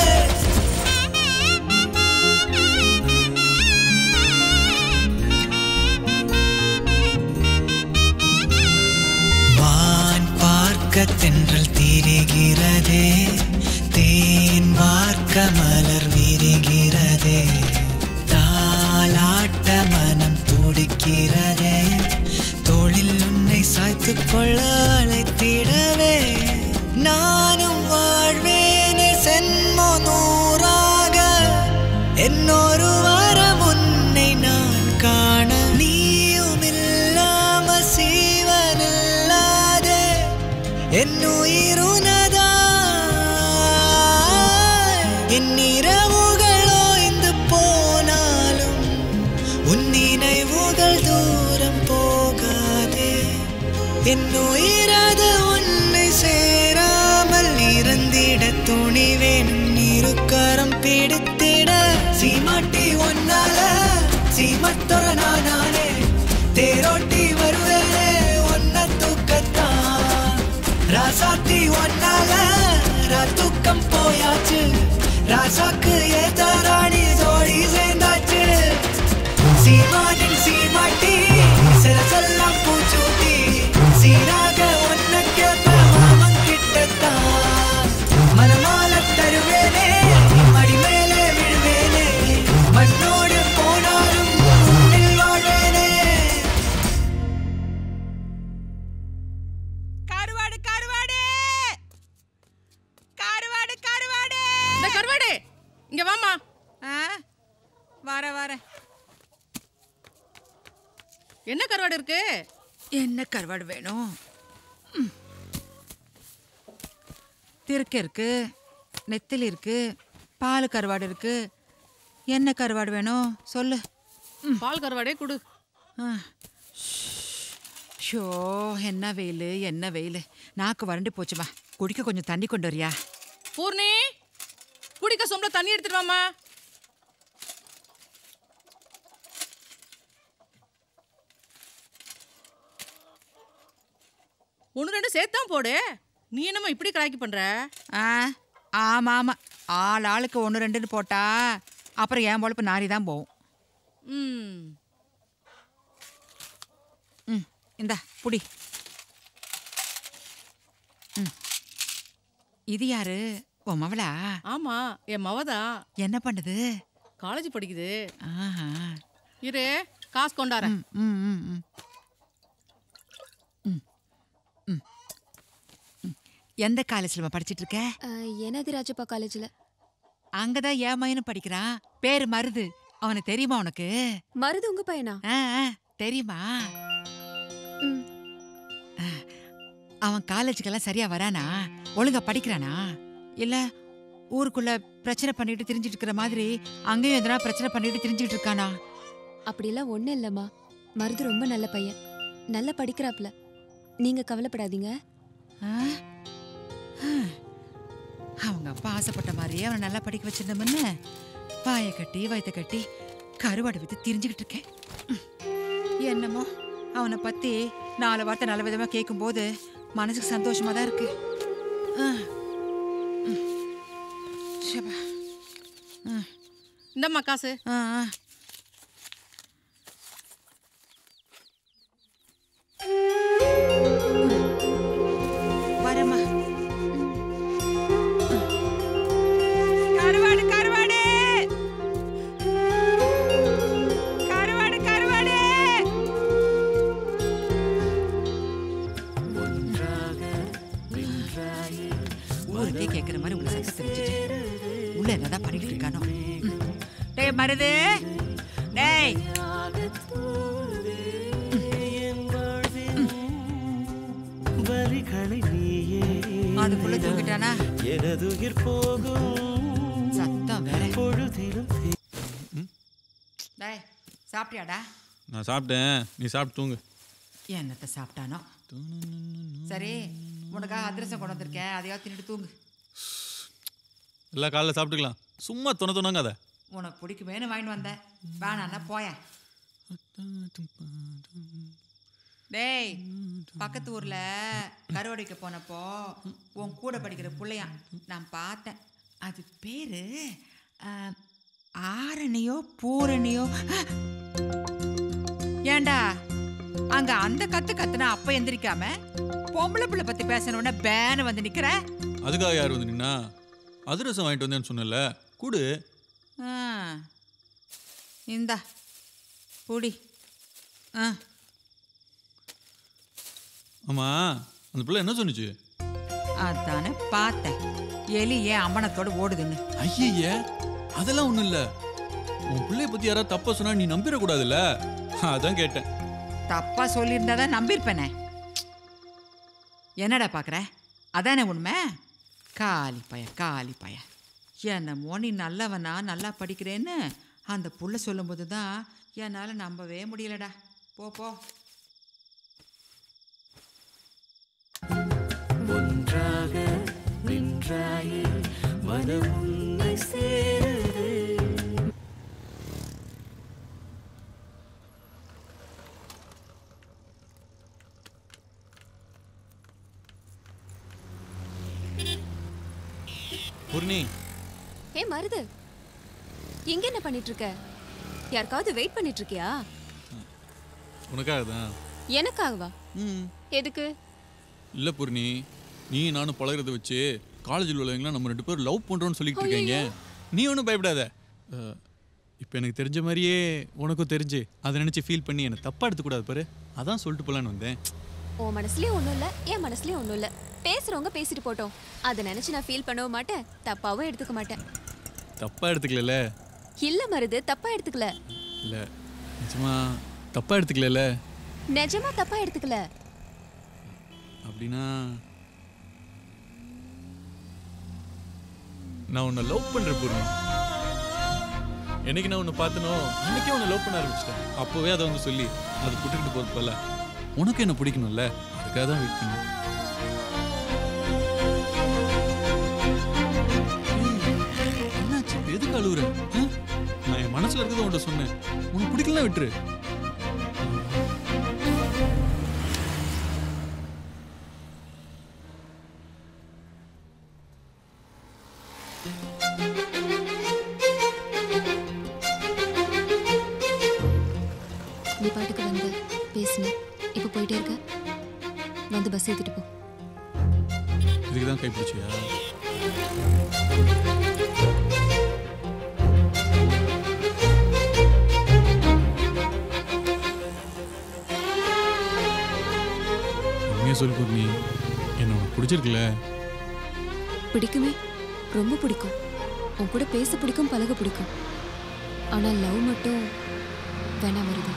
வான் பார்க்க தென்றல் தீருகிறதே தேன் பார்க்க மலர் விரிகிறதே தாலாட்ட மனம் துடிக்கிறதே தோளில் உன்னை சாய்த்துக் கொள்ள அழைத்திடவே நானும் வாழ்வேனே சென்மோ நூறாக என்னொரு வாரம் உன்னை நான் காண நீயும் இல்லாம சீவன் இல்லாதே என் உயிருனதா என் இரவுகள் ஓய்ந்து போனாலும் உன் நினைவுகள் தூரம் போகாதே என் உயிரது உன்னை சேராமல் இறந்திட துணிவேன் இருக்கரம் பிடித்திட சீமாட்டி ஒன்னால சீமத்தொர நானே தேரோட்டி வருவேனே ஒன்ன தூக்கத்தான் ராசாத்தி ஒன்னால தூக்கம் போயாச்சு ராசாக்கு ஏத்த ராணி ஜோடி சேர்ந்தாச்சு சீமானின் சீமாட்டி சிறசெல்லாம் பூச்சூட்டி சீராக ஒன்ன கேப்ப மாமன் கிட்டத்தான் மனமால தருவேனே மடி மேலே விழுவேனே மண்ணோடு போனாலும் உன்னில் வாழ்வேனே கருவாடு கருவாடு கருவாடு கருவாடு இந்த கருவாடு இங்க வாமா வர வர என்ன கருவாடு இருக்கு என்ன கருவாடு வேணும் ம். திருக்க இருக்கு நெத்திலி இருக்கு பால் கருவாடு இருக்கு என்ன கருவாடு வேணும் சொல்லு பால் கருவாடே கொடு ஷோ என்ன வெயில் என்ன வெயில் நாக்கு வறண்டு போச்சுமா குடிக்க கொஞ்சம் தண்ணி கொண்டு வரியா பூர்ணி குடிக்க சொம்பல தண்ணி எடுத்துட்டு வாமா ஒன்று ரெண்டு சேர்த்தான் போடு நீ என்னம்மா இப்படி கலாக்கி பண்ற ஆ ஆமாம் ஆமாம் ஆள் ஆளுக்கு ஒன்று ரெண்டுன்னு போட்டா அப்புறம் என் பொழப்பு நாரி தான் போகும் ம் ம் இந்தா புடி ம் இது யாரு உன் மவளா ஆமா என் மவதா என்ன பண்ணுது காலேஜ் படிக்குது ஆஹா இரு காசு கொண்டாரேன் ம் ம் ம் ம் ம் ம் எந்த காலேஜில் படிச்சிட்டு இருக்க எனது ராஜப்பா காலேஜில் அங்கே தான் என் மயனும் படிக்கிறான் பேர் மருது அவனை தெரியுமா உனக்கு மருது உங்க பையனா ஆ ஆ, தெரியுமா ஆ, அவன் காலேஜுக்கெல்லாம் சரியா வரானா ஒழுங்கா படிக்கிறானா இல்ல ஊருக்குள்ள பிரச்சனை பண்ணிட்டு திரிஞ்சிட்டு இருக்கிற மாதிரி அங்கேயும் எதனா பிரச்சனை பண்ணிட்டு திரிஞ்சிட்டு இருக்கானா அப்படிலாம் ஒன்றும் இல்லைம்மா மருது ரொம்ப நல்ல பையன் நல்லா படிக்கிறாப்ல நீங்க கவலைப்படாதீங்க ஆ? ஆ. அவங்க அப்பா ஆசைப்பட்ட மாதிரியே அவனை நல்லா படிக்க வச்சிருந்தோம்னு வாயை கட்டி வயிற்ற கட்டி கருவாடு வித்து திரிஞ்சுக்கிட்டு இருக்கேன் ம். என்னமோ அவனை பத்தி நாலு வார்த்தை நல்ல விதமா கேட்கும்போது மனசுக்கு சந்தோஷமா தான் இருக்கு ஆ. ம். ஷபா. ஆ. இந்தம்மா காசு ஆ ஆ. வரேம்மா கருவாடு கருவாடு கருவாடு கருவாடு ஊருக்கே கேட்குற மாதிரி உங்களை சத்தம் தெரிஞ்சுட்டு உள்ள என்னதான் பண்ணிட்டு இருக்கானோ ம். டேய் மருது டேய் அதுக்குள்ள தூக்கிட்டானா எனதுயிர் போகும் சத்தம் வேற பொழுதிலும் டேய் சாப்பிட்டியாடா நான் சாப்பிட்டேன் நீ சாப்பிட்டு தூங்கு என்னத்தை சாப்பிட்டானோ சரி உனக்காக அதிரசம் கொண்டு வந்திருக்கேன் அதையாவது தின்னுட்டு தூங்கு எல்லாம் காலைல சாப்பிட்டுக்கலாம் சும்மா துணை துணங்க அதை உனக்கு பிடிக்குமேனு வாங்கிட்டு வந்தேன் வேணான்னா போயேன் டேய் பக்கத்து ஊர்ல கருவாடிக்க போனப்போ உன் கூட படிக்கிற புள்ளையான் நான் பார்த்தேன் அது பேரு ஆ, ஆரணியோ பூரணியோ ஆ! ஏண்டா அங்க அந்த கத்து கத்துனா அப்ப எந்திரிக்காம பொம்பளை பிள்ளை பத்தி பேசணும்னா பேனு வந்து நிக்கிற அதுக்காக யார் வந்து நின்னா அதிரசம் வாங்கிட்டு வந்தேன்னு சொன்னல கூடு ஆ. இந்தா புடி ஆ ஆமா அந்த பிள்ளை என்ன சொன்னுச்சு அதானே பார்த்தேன் எலி ஏன் அம்பனத்தோட ஓடுதுன்னு ஐயே அதெல்லாம் ஒண்ணும் இல்ல உன் பிள்ளைய பத்தி யாராவது தப்பா சொன்னா நீ நம்பிடக்கூடாதுல்ல அதான் கேட்டேன் தப்பா சொல்லியிருந்தா தான் நம்பியிருப்பேனே என்னடா பார்க்குற அதானே உண்மை காலி பய காலி பய என்னமோ நீ நல்லவனா நல்லா படிக்கிறேன்னு அந்த புள்ள சொல்லும்போது தான் என்னால் நம்பவே முடியலடா போ போ ஒன்றாக நின்றாயே மனம் உன்னை சேருது பூர்ணி ஏ மருது இங்க என்ன பண்ணிட்டு இருக்க யாருக்காவது வெயிட் பண்ணிட்டு இருக்கியா உனக்காக தான் எனக்காகவா எதுக்கு இல்ல பூர்ணி நீ நானும் பழகுறத வச்சு காலேஜில் உள்ளவங்களாம் நம்ம ரெண்டு பேரும் லவ் பண்றோம்னு சொல்லிட்டு இருக்கீங்க நீ ஒன்றும் பயப்படாத அஹ், இப்போ எனக்கு தெரிஞ்ச மாதிரியே உனக்கும் தெரிஞ்சு அதை நினைச்சு ஃபீல் பண்ணி என்னை தப்பா எடுத்துக்கூடாது பாரு அதான் சொல்லிட்டு போலான்னு வந்தேன் உன் மனசுலயும் ஒண்ணும் இல்ல என் மனசுலயும் ஒண்ணும் இல்ல பேசுறவங்க பேசிட்டு போட்டோம் அதை நினைச்சு நான் ஃபீல் பண்ணவும் மாட்டேன் தப்பாவும் எடுத்துக்க மாட்டேன் தப்பா எடுத்துக்கல இல்ல மருது தப்பா எடுத்துக்கல இல்ல நிஜமா தப்பா எடுத்துக்கல நிஜமா தப்பா எடுத்துக்கல அப்படின்னா நான் உன்னை லவ் பண்ற பூர்ணி என்னைக்கு நான் உன்னை பார்த்தனோ அன்னைக்கே உன்னை லவ் பண்ண ஆரம்பிச்சிட்டேன் அப்போவே அதை வந்து சொல்லி அது புட்டுக்கிட்டு போகிறது போல உனக்கு என்ன பிடிக்கணும்ல அதுக்காக தான் வெயிட் பண்ணேன் ஏய், என்னாச்சு இப்ப எதுக்கு அழுவுற ஆ? நான் என் மனசுல இருக்கிறத உன்கிட்ட சொன்னேன் உனக்கு பிடிக்கலாம் விட்டுரு நீ பாட்டுக்கு வந்து பேசுன இப்போ போயிட்டே இருக்க வந்து பஸ் ஏத்திட்டு போ இதுக்கு தான் கைப்பிடிச்சியா உண்மையா சொல்லி பூர்ணி என்ன உனக்கு பிடிச்சிருக்குல்ல பிடிக்குமே ரொம்ப பிடிக்கும் உன் கூட பேச பிடிக்கும் பழக பிடிக்கும் ஆனா லவ் மட்டும் வேணாம் வருது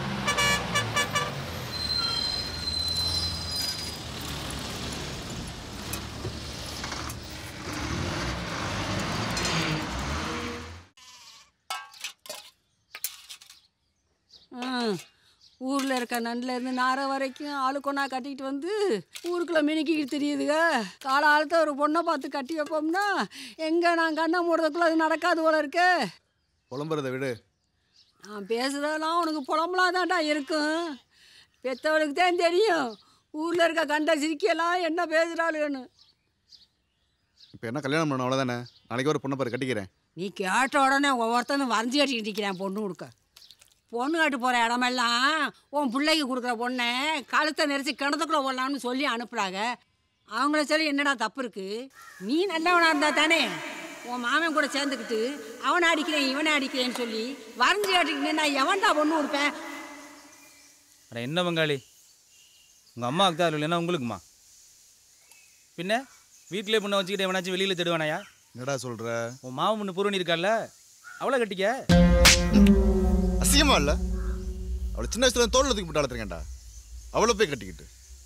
ஊரில் இருக்க நண்டில் இருந்து நார வரைக்கும் ஆளுக்கொன்னா கட்டிக்கிட்டு வந்து ஊருக்குள்ளே மினுக்கிக்கிட்டு தெரியுதுங்க காலாலத்தை ஒரு பொண்ணை பார்த்து கட்டி வைப்போம்னா எங்கே நான் கண்ணை மூடுறதுக்குள்ள அது நடக்காது போல இருக்கு புலம்புறதை விடு நான் பேசுகிறதெல்லாம் உனக்கு புலம்பலாம் தான்டா இருக்கும் பெத்தவளுக்கு தான் தெரியும் ஊரில் இருக்க கண்ட சிரிக்கையெல்லாம் என்ன பேசுகிறாளுன்னு இப்போ என்ன கல்யாணம் பண்ணணும் அவ்வளோதானே நாளைக்கு ஒரு பொண்ணை பாரு கட்டிக்கிறேன் நீ கேட்ட உடனே ஒவ்வொருத்தனும் வரைஞ்சி கட்டிக்கிட்டு இருக்கிறேன் பொண்ணு கொடுக்க பொண்ணு கட்டு போகிற இடமெல்லாம் உன் பிள்ளைக்கு கொடுக்குற பொண்ணை கழுத்தை நெரிச்சு கிணத்துக்குள்ளே போடலாம்னு சொல்லி அனுப்புகிறாங்க அவங்கள சொல்லி என்னடா தப்பு இருக்கு நீ நல்லவனா இருந்தா தானே உன் மாமன் கூட சேர்ந்துக்கிட்டு அவனை அடிக்கிறேன் இவனை அடிக்கிறேன்னு சொல்லி வரைஞ்சி கட்டிக்கிட்டு நான் எவன்டா பொண்ணு கொடுப்பேன் அட என்ன பங்காளி உங்கள் அம்மாவுக்கு தான் இல்லைன்னா உங்களுக்குமா பின்ன வீட்டிலே பொண்ணை வச்சுக்கிட்டு எவனாச்சும் வெளியில் தேடுவானாயா என்னடா சொல்கிற உன் மாவு பொண்ணு பூரணி இருக்கால்ல அவளை கட்டிக்க அசிங்கமா இல்லை அவளை சின்ன வயசுல தோல்ல தூக்கி போட்டு வளர்த்துருக்கேன்டா அவளை போய் கட்டிக்கிட்டு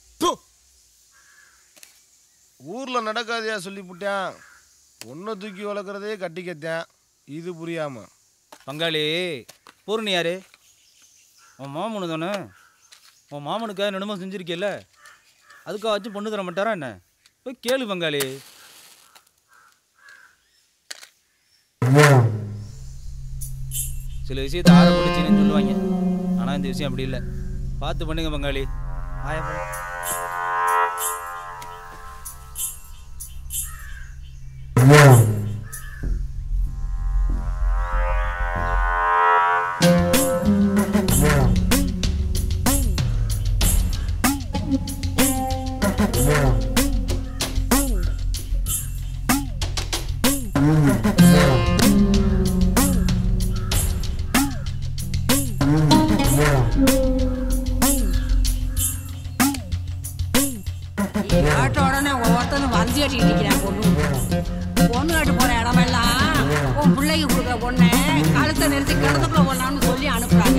ஊர்ல நடக்காதையா சொல்லி புட்டான் பொண்ணை தூக்கி வளர்க்குறதே கட்டிக்கத்தேன் இது புரியாம பங்காளி பூரணி யாரு உன் மாமனு தானே உன் மாமனுக்காக நடுமை செஞ்சிருக்கியல்ல அதுக்காச்சும் பொண்ணு தர மாட்டாரா என்ன போய் கேளு பங்காளி சில விஷயத்தை ஆற போட்டுச்சின்னு சொல்லுவாங்க ஆனால் இந்த விஷயம் அப்படி இல்லை பார்த்து பண்ணுங்க பங்காளி ஆயா போ. நீ கேட்ட உடனே ஒவ்வொருத்தனும் வரைஞ்சி கட்டிக்கிட்டு இருக்கிறேன் பொண்ணு பொண்ணு கட்டு போகிற இடமெல்லாம் உன் பிள்ளைக்கு கொடுக்குற பொண்ணை கழுத்தை நெரிச்சு கிணத்துக்குள்ளே போடலாம்னு சொல்லி அனுப்புகிறாங்க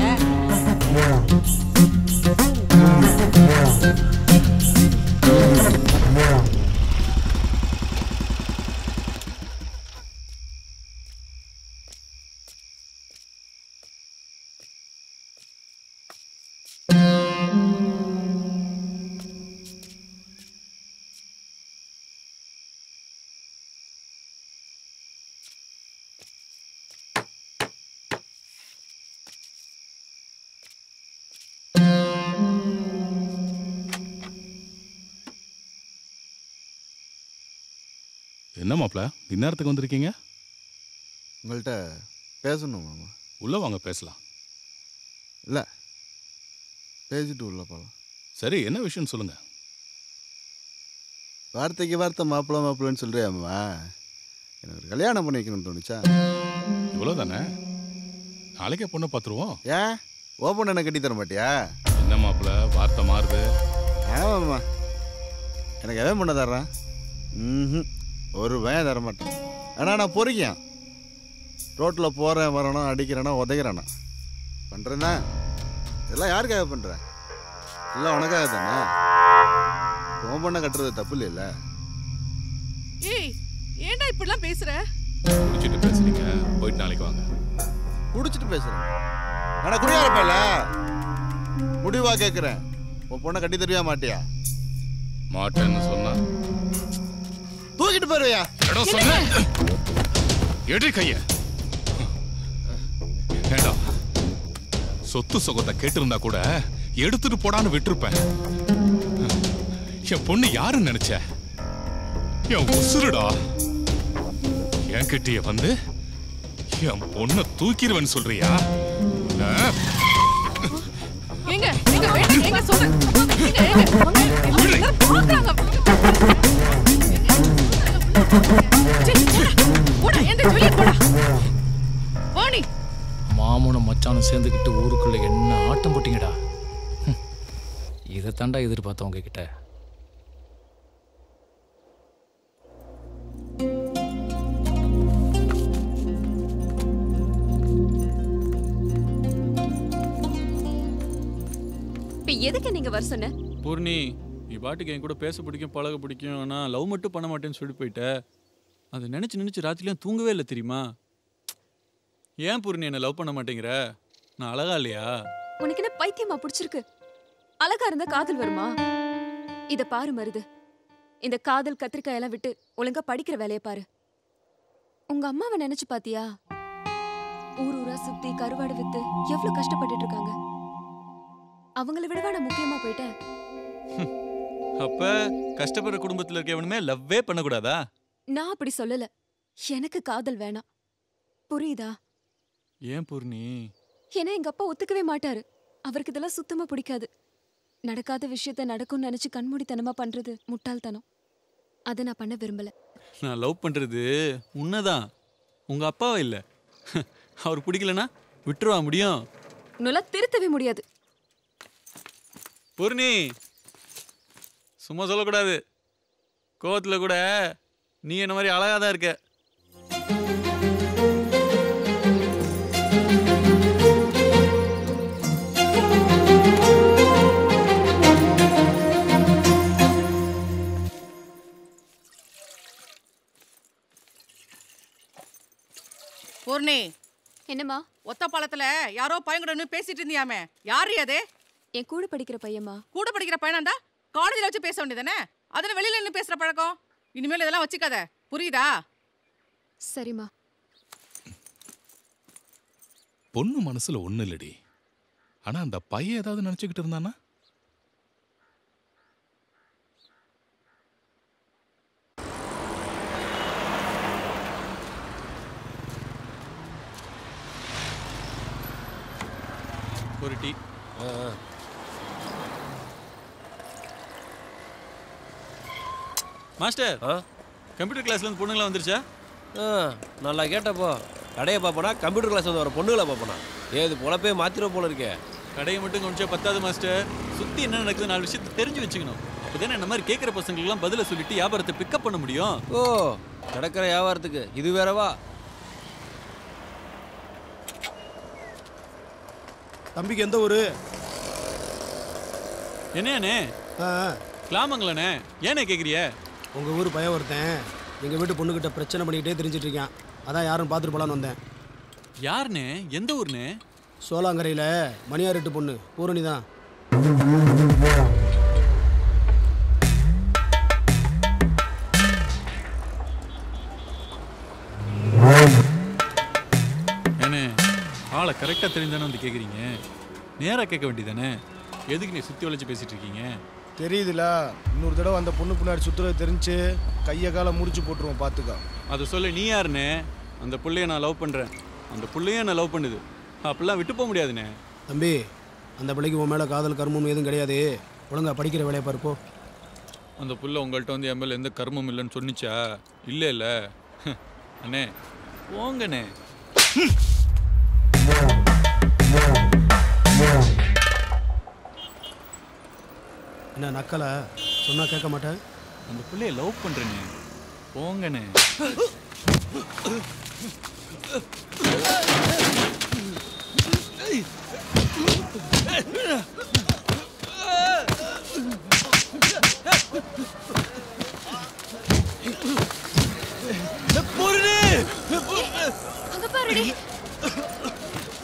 என்ன மாப்ள இந்நேரத்துக்கு வந்திருக்கீங்க உங்கள்கிட்ட பேசணும் மாமா உள்ள வாங்க பேசலாம் இல்லை பேசிட்டு உள்ள போகலாம் சரி என்ன விஷயம் சொல்லுங்க வார்த்தைக்கு வார்த்தை மாப்பிள்ள மாப்பிள்ளன்னு சொல்றியாம்மா எனக்கு ஒரு கல்யாணம் பண்ணி வைக்கணும்னு தோணுச்சா இவ்வளோதானே நாளைக்கே பொண்ணை பார்த்துருவோம் ஏன் ஓப்பன் என்ன கட்டி தர மாட்டியா என்ன மாப்ள வார்த்தை மாறுது ஆமாம்மா எனக்கு எவன் பண்ண தர்றான் ம் ஒரு பயம் தர மாட்டேன் ஆனால் நான் பொறுக்கியான் ரோட்டில் போகிறேன் வரணும் அடிக்கிறேனா உதைக்கிறேனா பண்ணுறேன்னா இதெல்லாம் யாருக்காக பண்ணுறேன் எல்லாம் உனக்காக தானே உன் பொண்ணை கட்டுறது தப்பு இல்லைல்ல ஏய் ஏன்டா இப்படிலாம் பேசுற முடிச்சுட்டு பேசுறீங்க போயிட்டு நாளைக்கு வாங்க குடிச்சிட்டு பேசுறேன் ஆனா குடியா இருப்பேல முடிவா கேட்குறேன் உன் பொண்ணை கட்டி தருவியா மாட்டியா மாட்டேன்னு சொன்னா தூக்கிட்டு போயிருவியா இடம் சொன்ன எடு கைய ஏண்டா சொத்து சுகத்தை கேட்டிருந்தா கூட எடுத்துட்டு போடான்னு விட்டிருப்பேன் என் பொண்ணு யாருன்னு நினைச்ச என் உசுருடா என் கிட்டயே வந்து என் பொண்ணை தூக்கிடுவேன்னு சொல்றியா ஆ? எங்க எங்க வேணும் எங்க சொல்லு எங்க எங்க வாங்க. எல்லாரும் பார்க்கறாங்க. சரி, போடா. போடா எந்திரிச்சு வெளியே போடா போனி மாமனும் மச்சானும் சேர்ந்துக்கிட்டு ஊருக்குள்ள என்ன ஆட்டம் போட்டீங்கடா ஹம். இதை தாண்டா எதிர்பார்த்தேன் உங்ககிட்ட இப்ப எதுக்கு நீங்க வர சொன்ன பூர்ணி நீ பாட்டுக்கு என் கூட பேச பிடிக்கும் பழக பிடிக்கும் ஆனால் லவ் மட்டும் பண்ண மாட்டேன்னு சொல்லிட்டு போயிட்ட அதை நினச்சி நினச்சி ராத்திரிலாம் தூங்கவே இல்லை தெரியுமா ஏன் பூர்ணி என்னை லவ் பண்ண மாட்டேங்கிற நான் அழகா இல்லையா உனக்கு என்ன பைத்தியமா பிடிச்சிருக்கு அழகா இருந்தா காதல் வருமா இத பாரு மருது இந்த காதல் கத்திரிக்காயெல்லாம் விட்டு ஒழுங்கா படிக்கிற வேலையை பாரு உங்க அம்மாவை நினைச்சு பாத்தியா ஊர் ஊரா சுத்தி கருவாடு வித்து எவ்வளவு கஷ்டப்பட்டுட்டு இருக்காங்க அவங்கள விடவா நான் முக்கியமா போயிட்டேன் அப்ப கஷ்டப்படுற குடும்பத்தில் இருக்கவனுமே லவ்வே பண்ணக்கூடாதா நான் அப்படி சொல்லல எனக்கு காதல் வேணாம் புரியுதா ஏன் பூர்ணி ஏன்னா எங்க அப்பா ஒத்துக்கவே மாட்டாரு அவருக்கு இதெல்லாம் சுத்தமா பிடிக்காது நடக்காத விஷயத்த நடக்கும்னு நினைச்சு கண்மூடித்தனமா பண்றது முட்டாள்தனம் அதை நான் பண்ண விரும்பல நான் லவ் பண்ணுறது உன்னதான் உங்கள் அப்பாவை இல்லை அவர் பிடிக்கலனா விட்டுருவா முடியும் உன்னால திருத்தவே முடியாது பூர்ணி சும்மா சொல்லக்கூடாது கோவத்தில் கூட நீ என்ன மாதிரி அழகாக தான் இருக்க பூர்ணி என்னம்மா ஒத்த பாலத்துல யாரோ பையன் நின்னு பேசிட்டு இருந்தியாமே யாரு அது என் கூட படிக்கிற பையம்மா கூட படிக்கிற பையனாண்டா காலேஜ்ல வச்சு பேச வேண்டியதானே அதன வெளியில நின்னு பேசுற பழக்கம் இனிமேல் இதெல்லாம் வச்சுக்காத புரியுதா சரிம்மா பொண்ணு மனசுல ஒண்ணு இல்லடி ஆனா அந்த பையன் ஏதாவது நினைச்சுக்கிட்டு இருந்தானா ஒரு டீ மாஸ்டர் கம்ப்யூட்டர் கிளாஸ்ல இருந்து பொண்ணுங்களா வந்துருச்சா நல்லா கேட்டப்போ கடையை பார்ப்பனா கம்ப்யூட்டர் கிளாஸ் வந்து வர பொண்ணுகளை பார்ப்பனா ஏது பொழப்பே மாத்திர போல இருக்கே கடையை மட்டும் கவனிச்சா பத்தாது மாஸ்டர் சுத்தி என்ன நடக்குது நாலு விஷயத்தை தெரிஞ்சு வச்சுக்கணும் அப்பதானே இந்த மாதிரி கேட்குற பசங்களுக்குலாம் பதில சொல்லிட்டு வியாபாரத்தை பிக்கப் பண்ண முடியும் ஓ நடக்கிற வியாபாரத்துக்கு இது வேறவா தம்பிக்கு எந்த ஊரு என்னண்ணே கிளாமங்களாண்ணே ஏனே கேட்குறிய உங்க ஊர் பையன் ஒருத்தன் எங்க வீட்டு பொண்ணுகிட்ட பிரச்சனை பண்ணிக்கிட்டே தெரிஞ்சிட்டு இருக்கான் அதான் யாரும் பார்த்துட்டு போலான்னு வந்தேன் யாருண்ணே எந்த ஊர்ண்ணே சோலாங்கரையில மணியாரெட்டு பொண்ணு பூரணி தான் ஏண்ணே ஆளை கரெக்டாக தெரிஞ்சானே வந்து கேட்குறீங்க நேராக கேட்க வேண்டியதானே எதுக்கு நீ சுற்றி வளைச்சு பேசிட்டு இருக்கீங்க தெரியுதுல இன்னொரு தடவை அந்த பொண்ணு பின்னாடி சுத்துறது தெரிஞ்சு கையை காலை முடிச்சு போட்டுருவோம் பார்த்துக்கோ அதை சொல்ல நீ யாருண்ணே அந்த புள்ளைய நான் லவ் பண்ணுறேன் அந்த புள்ளைய நான் லவ் பண்ணுது அப்படிலாம் விட்டு போக முடியாதுண்ணே தம்பி அந்த பிள்ளைக்கு உன் மேலே காதல் கர்மம் எதுவும் கிடையாது ஒழுங்கா படிக்கிற வேலையை பாருப்போ அந்த புள்ள உங்கள்கிட்ட வந்து என் மேல எந்த கர்மம் இல்லைன்னு சொன்னிச்சா இல்லை இல்லை அண்ணே போங்கண்ணே என்ன நக்கலை சொன்னா கேட்க மாட்டேன் அந்த பிள்ளைய லவ் பண்ணுறேண்ணே போங்கண்ணே பொருளே அங்க பாருடி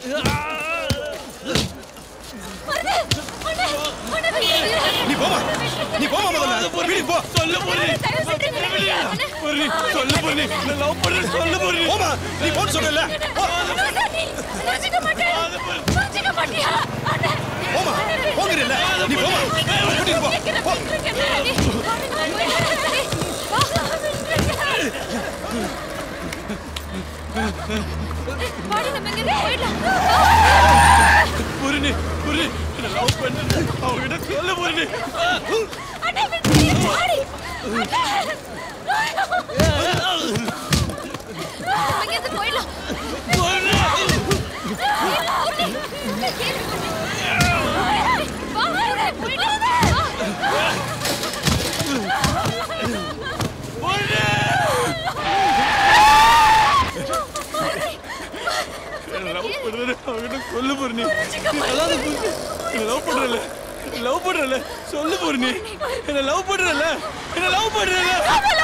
நீ போமா நீ போமா முதல்ல வீட்டுக்கு போ சொல்லு பொண்ணு பொண்ணு சொல்லு பொண்ணு நான் லவ் பண்றேன் சொல்லு பொண்ணு போமா நீ போன்னு சொல்லல போமா போங்கறல நீ போமா கூட்டிட்டு போ போ பொண்ணு பொண்ணு நான் லவ் பண்றேன் அவகிட்ட சொல்லு பொண்ணு லவ் பண்றேன் அவகிட்ட சொல்லு பொண்ணு என்ன லவ் பண்றல லவ் பண்றல சொல்லு பொண்ணு என்ன லவ் பண்றல என்ன லவ் பண்றல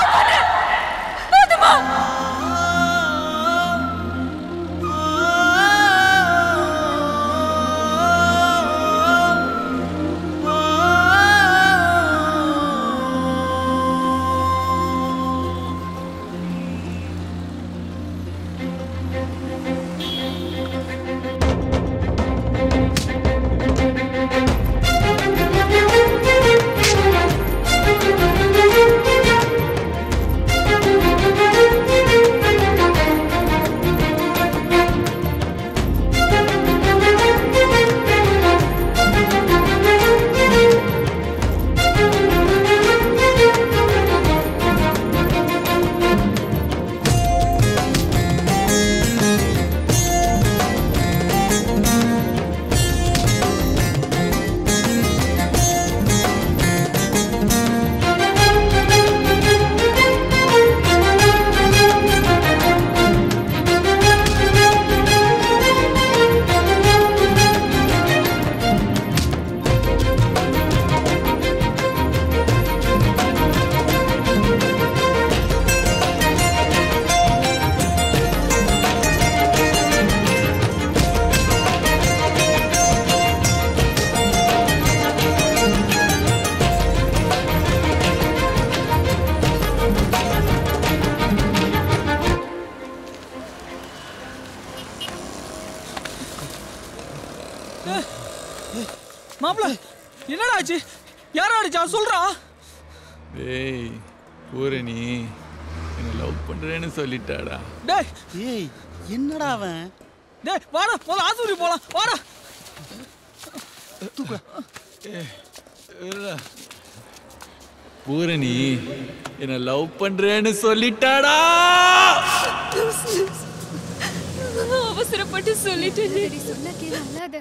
மாப்பிள என்னடா ஆச்சு யாரா அடிச்சா சொல்றா டேய் பூரணி என்ன லவ் பண்றேன்னு சொல்லிட்டாடா டேய் ஏய் என்னடா அவன் டேய் வாடா முதல்ல ஆஸ்பத்திரி போலாம் வாடா பூரணி என்ன லவ் பண்றேன்னு சொல்லிட்டாடா அவசரப்பட்டு சொல்லிட்டேன் சொன்னா கேளு அல்லாத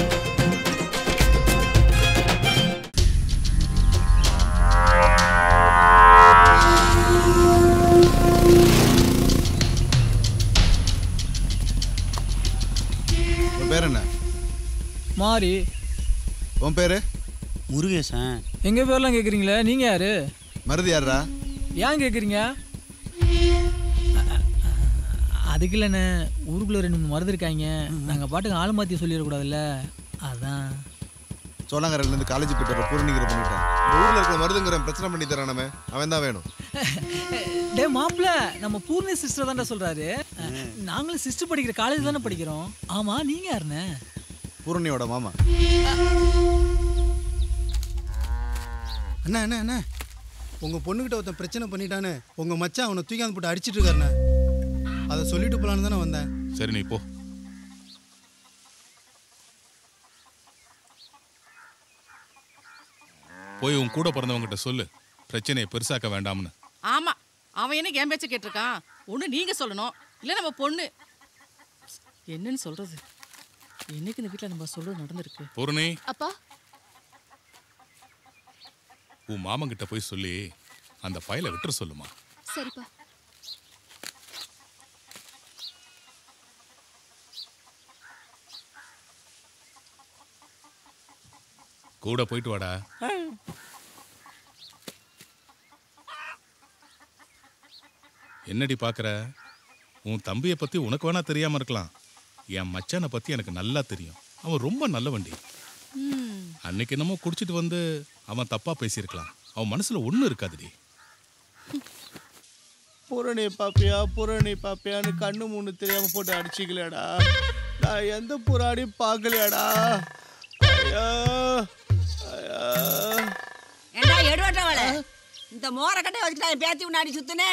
உன் பேர் என்ன மாறி உன் பேரு முருகேசன் எங்க பேர்லாம் கேக்குறீங்களே நீங்க யாரு மருதி யாரா ஏன் கேக்குறீங்க அதுக்கு இல்லைண்ணே ஊருக்குள்ள ரெண்டு மூணு மருந்து இருக்காங்க நாங்க பாட்டுக்கு ஆள் மாத்தி சொல்லிடக்கூடாதுல்ல அதான் சோழங்கரையில இருந்து காலேஜ் போயிட்டு வர பூரணிங்கிற பண்ணிட்டான் இந்த ஊர்ல இருக்கிற மருதுங்கிற பிரச்சனை பண்ணி தரானமே அவன் தான் வேணும் டே மாப்பிள்ள நம்ம பூர்ணி சிஸ்டர் தான்டா சொல்றாரு நாங்களும் சிஸ்டர் படிக்கிற காலேஜ் தானே படிக்கிறோம் ஆமா நீங்க யாருண்ணே பூரணியோட மாமா அண்ணா அண்ணா அண்ணா உங்கள் பொண்ணுக்கிட்ட ஒருத்தன் பிரச்சனை பண்ணிட்டான்னு உங்கள் மச்சான் அவனை தூக்கி போட்டு அடிச்சிட்டு இருக்காருண்ணே அதை சொல்லிட்டு போலான்னு தானே வந்தேன் சரி நீ போ போய் உன் கூட பிறந்தவங்கிட்ட சொல்லு பிரச்சனையை பெருசாக்க வேண்டாம்னு ஆமா அவன் என்ன என் பேச்ச கேட்டிருக்கான் ஒண்ணு நீங்க சொல்லணும் இல்ல நம்ம பொண்ணு என்னன்னு சொல்றது என்னைக்கு இந்த வீட்ல நம்ம சொல்றது நடந்திருக்கு பூரணி அப்பா உன் மாமன் கிட்ட போய் சொல்லி அந்த பயலை விட்டுற சொல்லுமா சரிப்பா கூட போயிட்டு வாடா என்னடி பாக்குற உன் தம்பியை பத்தி உனக்கு வேணா தெரியாம இருக்கலாம் என் மச்சானை பத்தி எனக்கு நல்லா தெரியும் அவன் ரொம்ப நல்ல வண்டி அன்னைக்கு என்னமோ குடிச்சிட்டு வந்து அவன் தப்பா பேசியிருக்கலாம் அவன் மனசுல ஒண்ணும் இருக்காதுடி புரணி பாப்பியா புரணி பாப்பியான்னு கண்ணு மூணு தெரியாம போட்டு அடிச்சிக்கலடா நான் எந்த புறாடியும் பார்க்கலையாடா ஐயா ஐயா ஏண்டா எடுவட்டவள இந்த மோர கட்டை வச்சுக்கிட்டா என் பேத்தி முன்னாடி சுத்துனே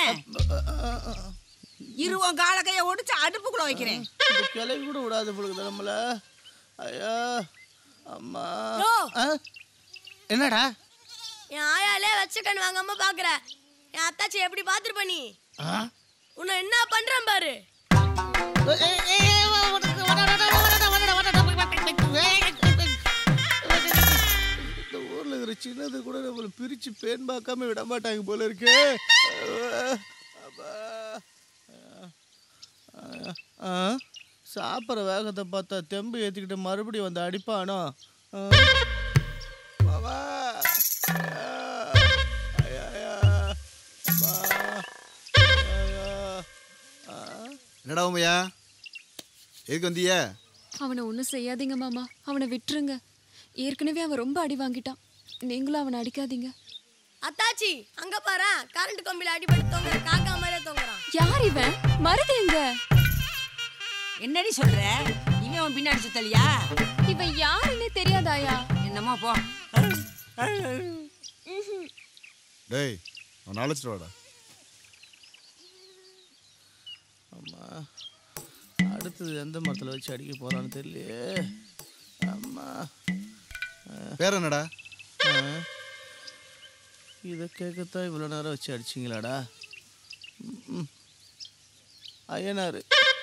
இரு உன் கால கையை ஒடிச்சு அடுப்புக்குள்ள வைக்கிறேன் இந்த கிளவி கூட விடாத பொழுது நம்மள ஐயா அம்மா யோ. ஆ? என்னடா என் ஆயாலே வச்ச கண் வாங்காம பாக்குற என் அத்தாச்சி எப்படி பாத்துருப்ப நீ ஆ? உன்னை என்ன பண்றேன் பாரு இந்த ஊர்ல இருக்கிற சின்னது கூட நம்மள பிரிச்சு பேன் பார்க்காம விட மாட்டாங்க போல இருக்கு அப்பா. ஆ? சாப்பிட்ற வேகத்தை பார்த்தா தெம்பு ஏற்றிக்கிட்டு மறுபடியும் வந்து அடிப்பானோ ஆ. மாமா. ஐயா. ஐயா, ஐயா. அம்மா. ஐயா. ஆ. என்னடா உமையா எதுக்கு வந்தீங்க அவனை ஒன்றும் செய்யாதீங்க மாமா அவனை விட்டுருங்க ஏற்கனவே அவன் ரொம்ப அடி வாங்கிட்டான் நீங்களும் அவனை அடிக்காதீங்க அத்தாச்சி அங்க பாரு கரண்ட் கம்பியில அடிபட்டு தொங்குற காக்கா மாதிரியே தொங்குறான் யார் இவன் மருது எங்க என்னடி சொல்ற இவன் உன் பின்னாடி சுத்தலையா இவன் யாருன்னே தெரியாதாயா என்னமோ போ டேய் அவன் அழைச்சிட்டு வாடா அம்மா அடுத்தது எந்த மரத்தில் வச்சு அடிக்க போறான்னு தெரியலையே அம்மா பேர் என்னடா இதை கேட்கத்தான் இவ்வளோ நேரம் வச்சு அடிச்சிங்களாடா ம். ஐயனாரு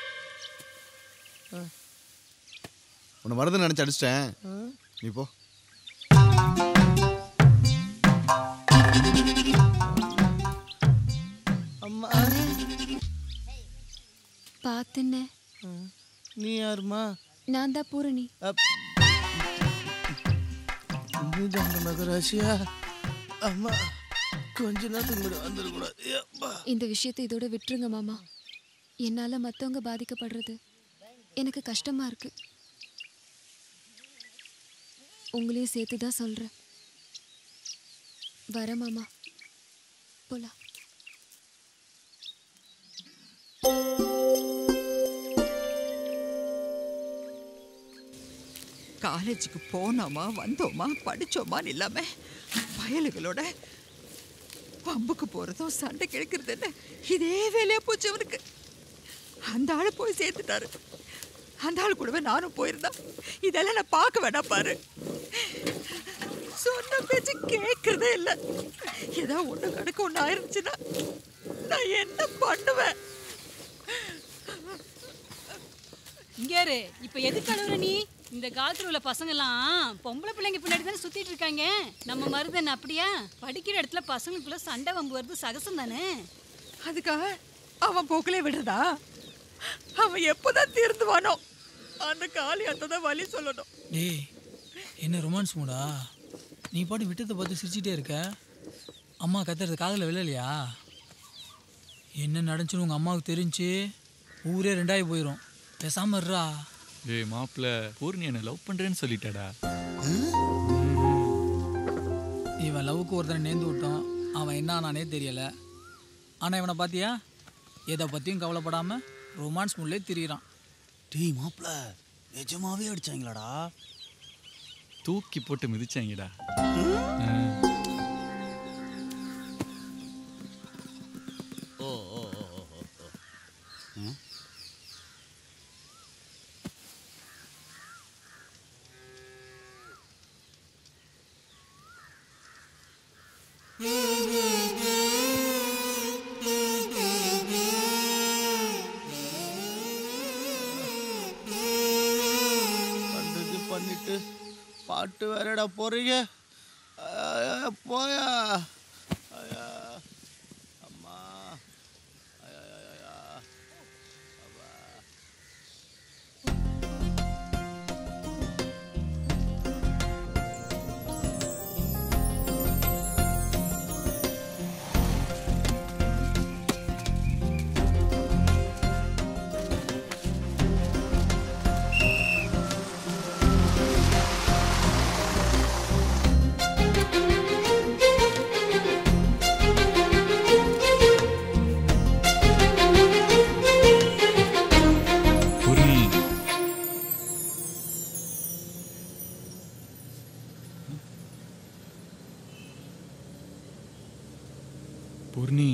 உன்னை மருந்து நினச்சி அடிச்சிட்டேன் ஆ. நீ போ அம்மா பார்த்தேன்ன நீ யாருமா நான் தான் பூரணி நீ தான் நகராட்சியா அம்மா கொஞ்ச நேரத்துக்கு முன்னாடி வந்துடக்கூடாது அப்பா இந்த விஷயத்தை இதோட விட்டுருங்க மாமா என்னால மத்தவங்க பாதிக்கப்படுறது எனக்கு கஷ்டமா இருக்கு உங்களையும் சேர்த்து தான் சொல்றேன் வர மாமா போலாம் காலேஜுக்கு போனோமா வந்தோமா படிச்சோமான்னு இல்லாம பயலுகளோட பம்புக்கு போறதும் சண்டை கிழக்கிறது என்ன இதே வேலையா போச்சு அவனுக்கு அந்த ஆளு போய் சேர்த்துட்டாரு அந்த ஆள் கூடவே நானும் போயிருந்தா இதெல்லாம் நான் பார்க்க வேணாம் பாரு சொன்ன பேச்சு கேட்கறதே இல்லை ஏதாவது ஒண்ணு கணக்கு ஒண்ணு ஆயிருந்துச்சுன்னா நான் என்ன பண்ணுவேன் இங்கேரு இப்ப எதுக்கு அழுவுற நீ இந்த காலத்துல உள்ள பசங்கெல்லாம் பொம்பளை பிள்ளைங்க பின்னாடி தானே சுத்திட்டு இருக்காங்க நம்ம மருதன் அப்படியா படிக்கிற இடத்துல பசங்களுக்குள்ள சண்டை வம்பு வருது சகசம் தானே அதுக்காக அவன் போக்கிலே விடுறதா அவன் எப்போதான் தீர்ந்துவானோ அந்த காளி தான் வழி சொல்லணும் டேய் என்ன ரொமான்ஸ் மூடா நீ பாட்டு விட்டத்தை பார்த்து சிரிச்சிட்டே இருக்க அம்மா கத்துறது காதில் விழலையா என்ன நடந்துச்சுன்னு உங்கள் அம்மாவுக்கு தெரிஞ்சு ஊரே ரெண்டாயி போயிடும் பேசாம இருடா ஏய் மாப்பிள்ள பூர்ணி என்ன லவ் பண்றேன்னு சொல்லிட்டாடா இவன் லவ்வுக்கு ஒருத்தனை நேர்ந்து விட்டான் அவன் என்ன ஆனானே தெரியல ஆனால் இவனை பார்த்தியா எதை பற்றியும் கவலைப்படாமல் ரொமான்ஸ் முள்ளே திரியிறான் டேய் மாப்பிள நிஜமாவே அடிச்சாங்களாடா தூக்கி போட்டு மிதிச்சாங்கடா ஓ ஓ ஓ ஓ ஓ, ஓ. ம்? பண்றது பண்ணிட்டு பாட்டு வேறடா போறீங்க ஐயா, போயா ஐயா, அம்மா ஐயா, ஐயா, ஐயா. அப்பா. பூர்ணி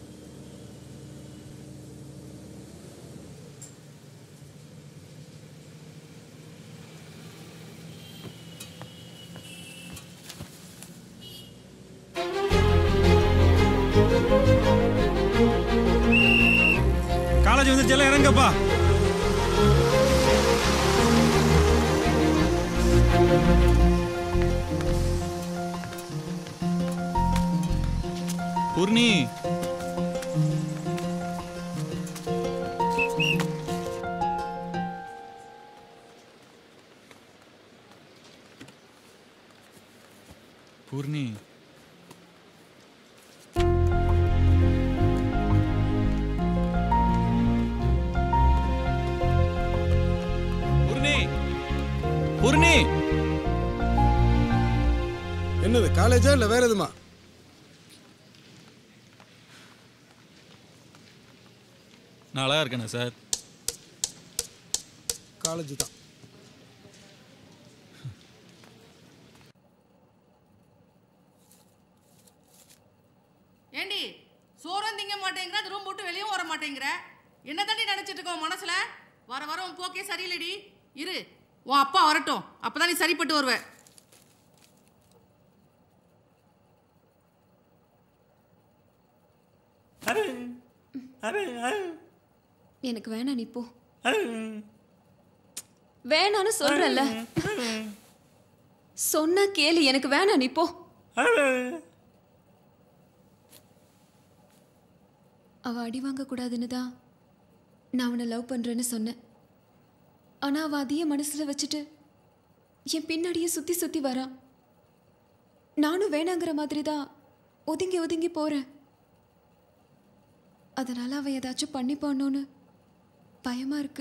காலேஜ் வந்து எல்லாம் இறங்கப்பா பூர்ணி பூர்ணி பூர்ணி பூர்ணி என்னது காலேஜா இல்லை வேற எதுமா நான் அழகா இருக்கேனா சார் காலேஜ் தான் ஏண்டி சோறும் திங்க மாட்டேங்கிற அது ரூம் போட்டு வெளியும் வர மாட்டேங்கிற என்ன தாண்டி நினைச்சிட்டு இருக்க உன் மனசுல வர வர உன் போக்கே சரியில்லைடி இரு உன் அப்பா வரட்டும் அப்பதான் நீ சரிப்பட்டு வருவ எனக்கு வேணாம் நீ போ வேணான்னு சொல்றல சொன்னா கேளு எனக்கு வேணாம் நீ போ அவ அடி வாங்க கூடாதுன்னு தான் நான் அவனை லவ் பண்றேன்னு சொன்னேன் ஆனா அவ அதையே மனசுல வச்சுட்டு என் பின்னாடியே சுத்தி சுத்தி வரா நானும் வேணாங்கிற மாதிரி தான் ஒதுங்கி ஒதுங்கி போறேன் அதனால அவ ஏதாச்சும் பண்ணி போடணும்னு பயமா இருக்கு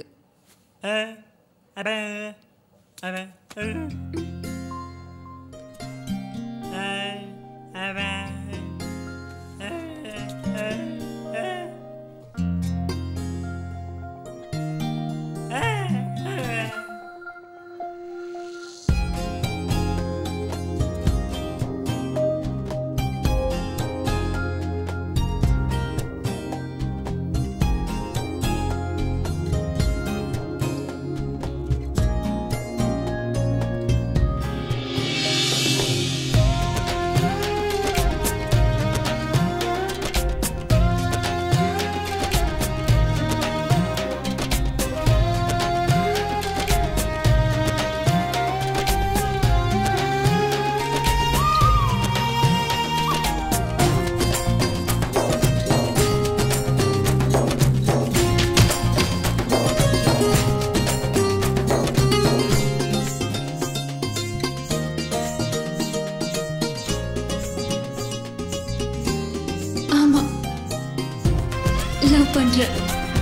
ஆமா லவ் பண்றேன்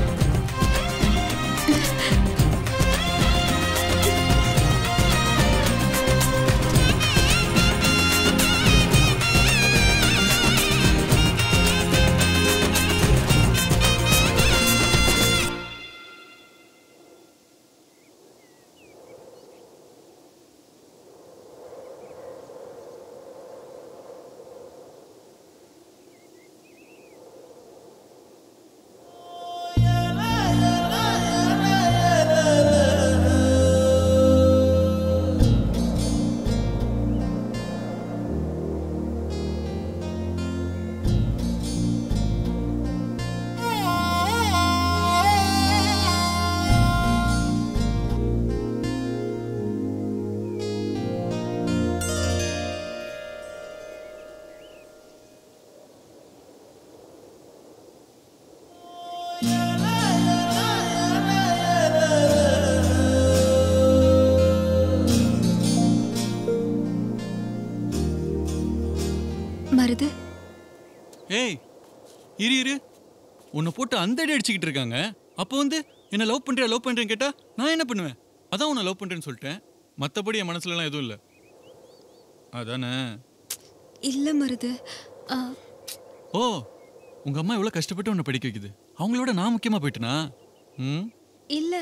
மருது ஏய் இரு இரு உன்னை போட்டு அந்த அடி அடிச்சுக்கிட்டு இருக்காங்க அப்போ வந்து என்ன லவ் பண்றியா லவ் பண்றேன்னு கேட்டா நான் என்ன பண்ணுவேன் அதான் உன்னை லவ் பண்றேன்னு சொல்லிட்டேன் மற்றபடி என் மனசுலலாம் எதுவும் இல்லை அதானே இல்ல மருது ஆ, ஓ உங்க அம்மா எவ்வளோ கஷ்டப்பட்டு உன்னை படிக்க வைக்குது அவங்களோட நான் முக்கியமா போயிட்டேனா ம் இல்ல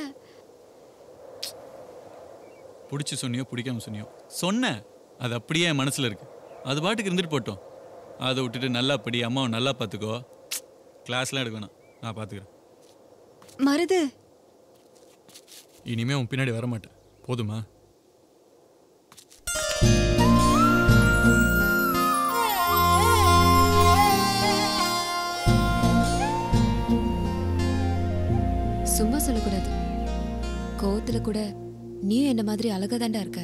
பிடிச்சி சொன்னியோ பிடிக்காம சொன்னியோ சொன்னேன் அது அப்படியே என் மனசுல இருக்கு அது பாட்டுக்கு இருந்துட்டு போட்டோம் அதை விட்டுட்டு நல்லா படி அம்மாவை நல்லா பார்த்துக்கோ கிளாஸ்லாம் எடுக்க வேணாம் நான் பார்த்துக்கிறேன் மருது இனிமே உன் பின்னாடி வர மாட்டேன் போதுமா சும்மா சொல்லக்கூடாது கோவத்துல கூட நீயும் என்ன மாதிரி அழகா தாண்டா இருக்க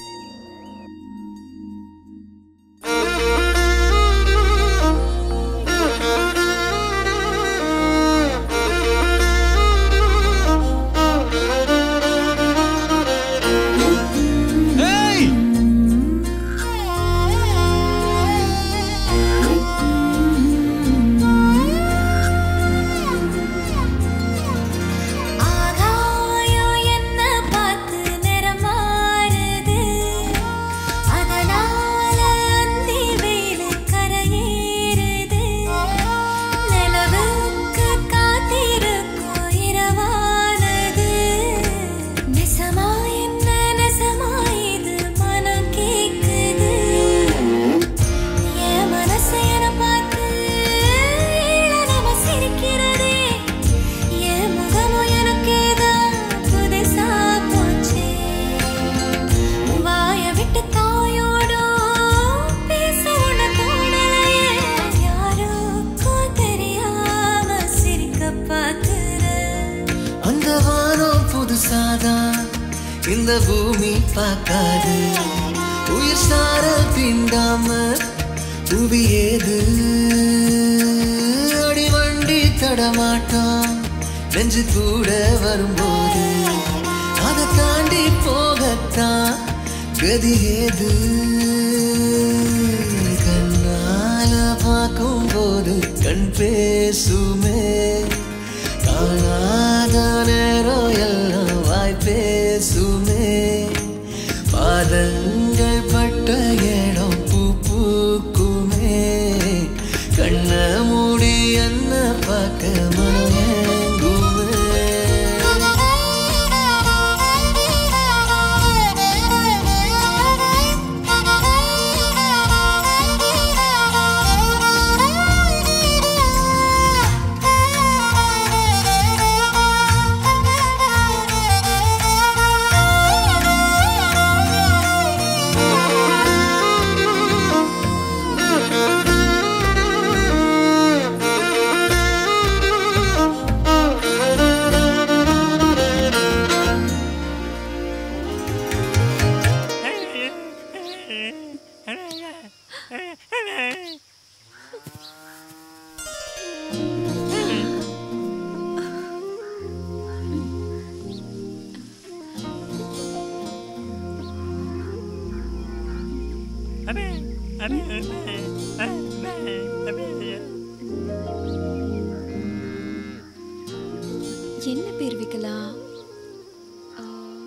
ஆகாயம் என்ன பார்த்து நிறம் மாறுது அதனால அந்தி வெயில் கரையேறுது நிலவுக்கு காத்திருக்கும் இரவானது நெசமா என்ன நெசமா இது மனம் கேக்குது என் மனசு என பார்த்து இளநம சிரிக்கிறதே என் முகமும் எனக்கேதான் புதுசா போச்சே வாய விட்டு தாயோடும் பேச உன்னை தோணலையே யாருக்கும் தெரியாம சிரிக்க பார்க்கிறேன் அந்த வானம் புதுசாதான் இந்த பூமி பார்க்காது உயிர் சாரல் தீண்டாம புவி ஏது அடிவண்டி தடமாட்டம் நெஞ்சு கூட வரும்போது அதை தாண்டி போகத்தான் கதி ஏது கண்ணால பார்க்கும் போது கண் பேசுமே காணாத நேரம் எல்லாம் வாய் பேசுமே பாதங்கள் பட்ட இடம் பூ பூக்குமே கண்ண மூடி என்ன பார்க்க மனம் ஏங்குமே என்ன பேர் வைக்கலாம் ஆ,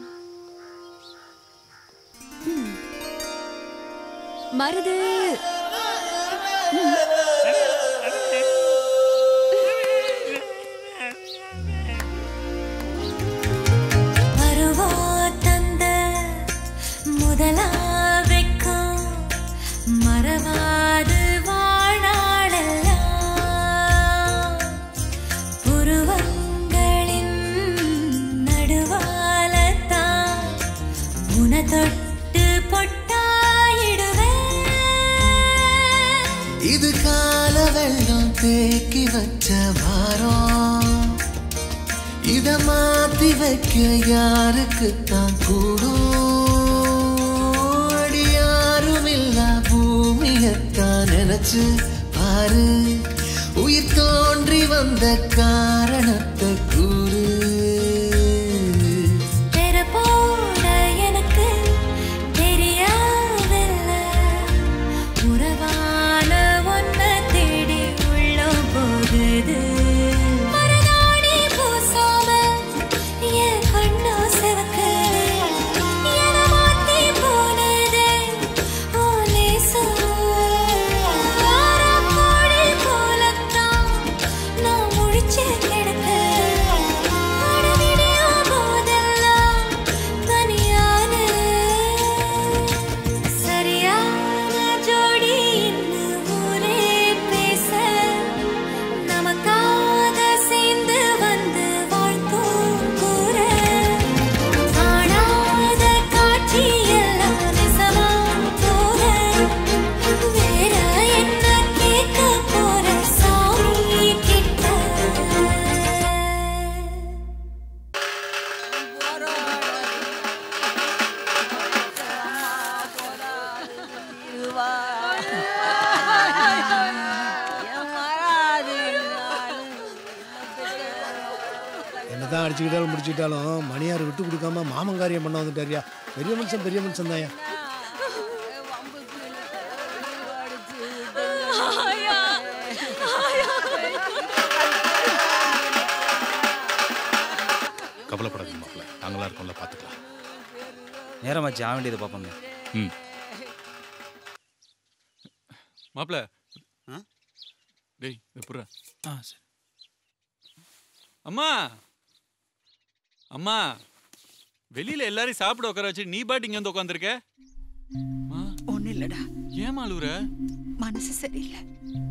ம். மருது பருவம் தந்த முதலா வெக்கம் மறவாது வாழ்நாளெல்லாம் புருவங்களின் நடுவாலத்தான் உன தொட்டு பொட்டாயிடுவேன் இது கால வெள்ளம் தேக்கி வச்ச வாரம் இத மாத்தி வைக்க யாருக்கு தான் கூடும் அடி யாரும் இல்ல பூமியத்தான் நினைச்சு பாரு உயிர் தோன்றி வந்த காரணத்தை கூறு தெரு போட எனக்கு தெரியாதில்ல உறவான ஒன்ன தேடி உள்ள போகுது மறுநாடி பூசாம என் கண்ணோ சிவக்கு என மாத்தி போனது ஓ நேசம் கோடி போலத்தான் நான் முழிச்சு கிடக்க அடிச்சுக்கிட்டாலும் முடிச்சுக்கிட்டாலும் மணியார் விட்டு கொடுக்காம மாமங்காரியம் பண்ண வந்துட்டாரியா பெரிய மனுஷன் பெரிய மனுஷன் தான்யா கவலைப்படாதீங்க மாப்பிள்ள நாங்களா இருக்கோம்ல பார்த்துக்கலாம் நேரமாச்சு ஆக வேண்டியது பார்ப்போங்க ம் மாப்பிள டேய் இதை புர்ற ஆ சரி அம்மா அம்மா வெளியில எல்லாரையும் சாப்பிட உட்கார வச்சு நீ பாட்டு இங்க வந்து உட்காந்துருக்க ஒன்றும் இல்லைடா ஏமா அழுவுற மனசு சரியில்லை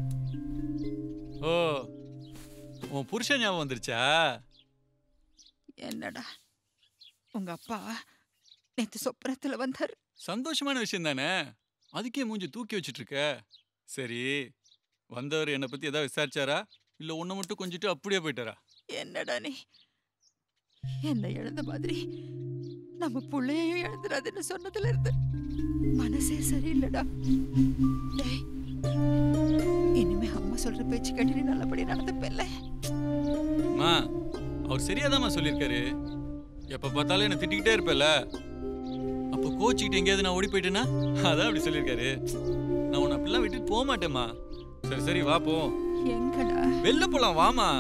ஓ உன் புருஷன் ஞாபகம் வந்துருச்சா என்னடா உங்க அப்பா நேற்று சொப்பனத்தில் வந்தார் சந்தோஷமான விஷயம் தானே அதுக்கே மூஞ்சி தூக்கி வச்சிட்டு இருக்க சரி வந்தவர் என்னை பத்தி ஏதாவது விசாரிச்சாரா இல்ல உன்னை மட்டும் கொஞ்சிட்டு அப்படியே போயிட்டாரா என்னடா நீ என்ன இழந்த மாதிரி நம்ம புள்ளையையும் இழந்துடாதுன்னு சொன்னதுல இருந்து மனசே சரியில்லைடா டேய் இனிமே அம்மா சொல்ற பேச்சு கேட்டு நீ நல்லபடியா நடந்துப்பல்ல அம்மா அவர் சரியாதாம்மா சொல்லியிருக்காரு எப்ப பார்த்தாலும் என்ன திட்டிக்கிட்டே இருப்பல அப்போ கோச்சிக்கிட்டு எங்கேயாவது நான் ஓடி போயிட்டேன்னா அதான் அப்படி சொல்லியிருக்காரு நான் உன்னை அப்படிலாம் விட்டுட்டு போக மாட்டேம்மா சரி சரி வா போ எங்கடா வெளில போலாம் வாமா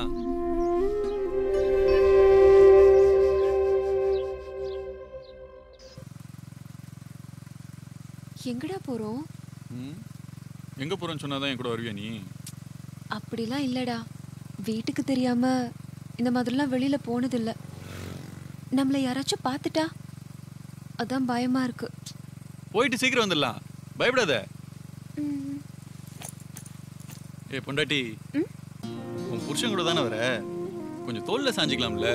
எங்கடா போறோம் ம்? எங்க போறேன்னு சொன்னாதான் என் கூட வருவியா நீ அப்படிலாம் இல்லடா வீட்டுக்கு தெரியாம இந்த மாதிரிலாம் வெளியில போனதில்ல நம்மளை யாராச்சும் பார்த்துட்டா அதான் பயமா இருக்கு போயிட்டு சீக்கிரம் வந்துடலாம் பயப்படாத ஏ பொண்டாட்டி உன் புருஷன் கூட தானே வர கொஞ்சம் தோல்ல சாஞ்சிக்கலாம்ல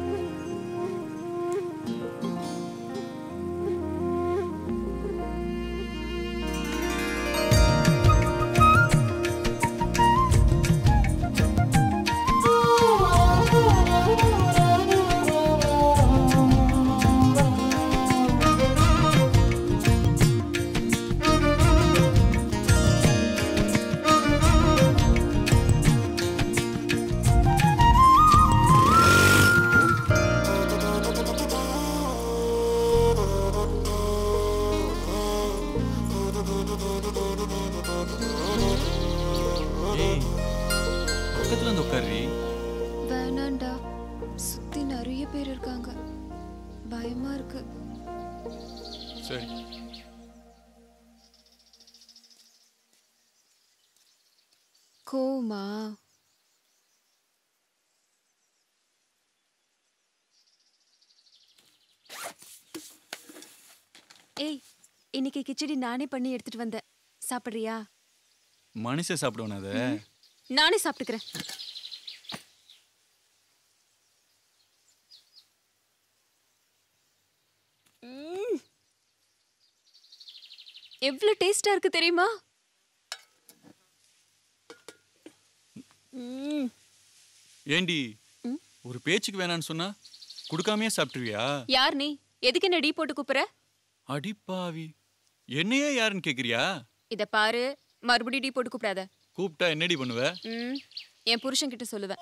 ஏய் பக்கத்துல வந்து உட்காரு வேணாண்டா சுத்தி நிறைய பேர் இருக்காங்க பயமா இருக்கு சரி கோவமா ஏய் இன்னைக்கு கிச்சடி நானே பண்ணி எடுத்துட்டு வந்தேன் சாப்பிடுறியா மனுஷன் சாப்பிடுவேன் அதை நானே சாப்பிட்டுக்கிறேன் ம். எவ்வளவு டேஸ்டா இருக்கு தெரியுமா ம். ஏண்டி ஒரு பேச்சுக்கு வேணான்னு சொன்னா கொடுக்காமயே சாப்பிட்டுருவியா யார் நீ எதுக்கு என்ன டீ போட்டு கூப்பிடுற அடிப்பாவி என்னையே யாருன்னு கேக்குறியா இத பாரு மறுபடியும் டீ போட்டு கூப்பிடாத கூப்பிட்டா என்னடி பண்ணுவ ம் என் புருஷன் கிட்ட சொல்லுவேன்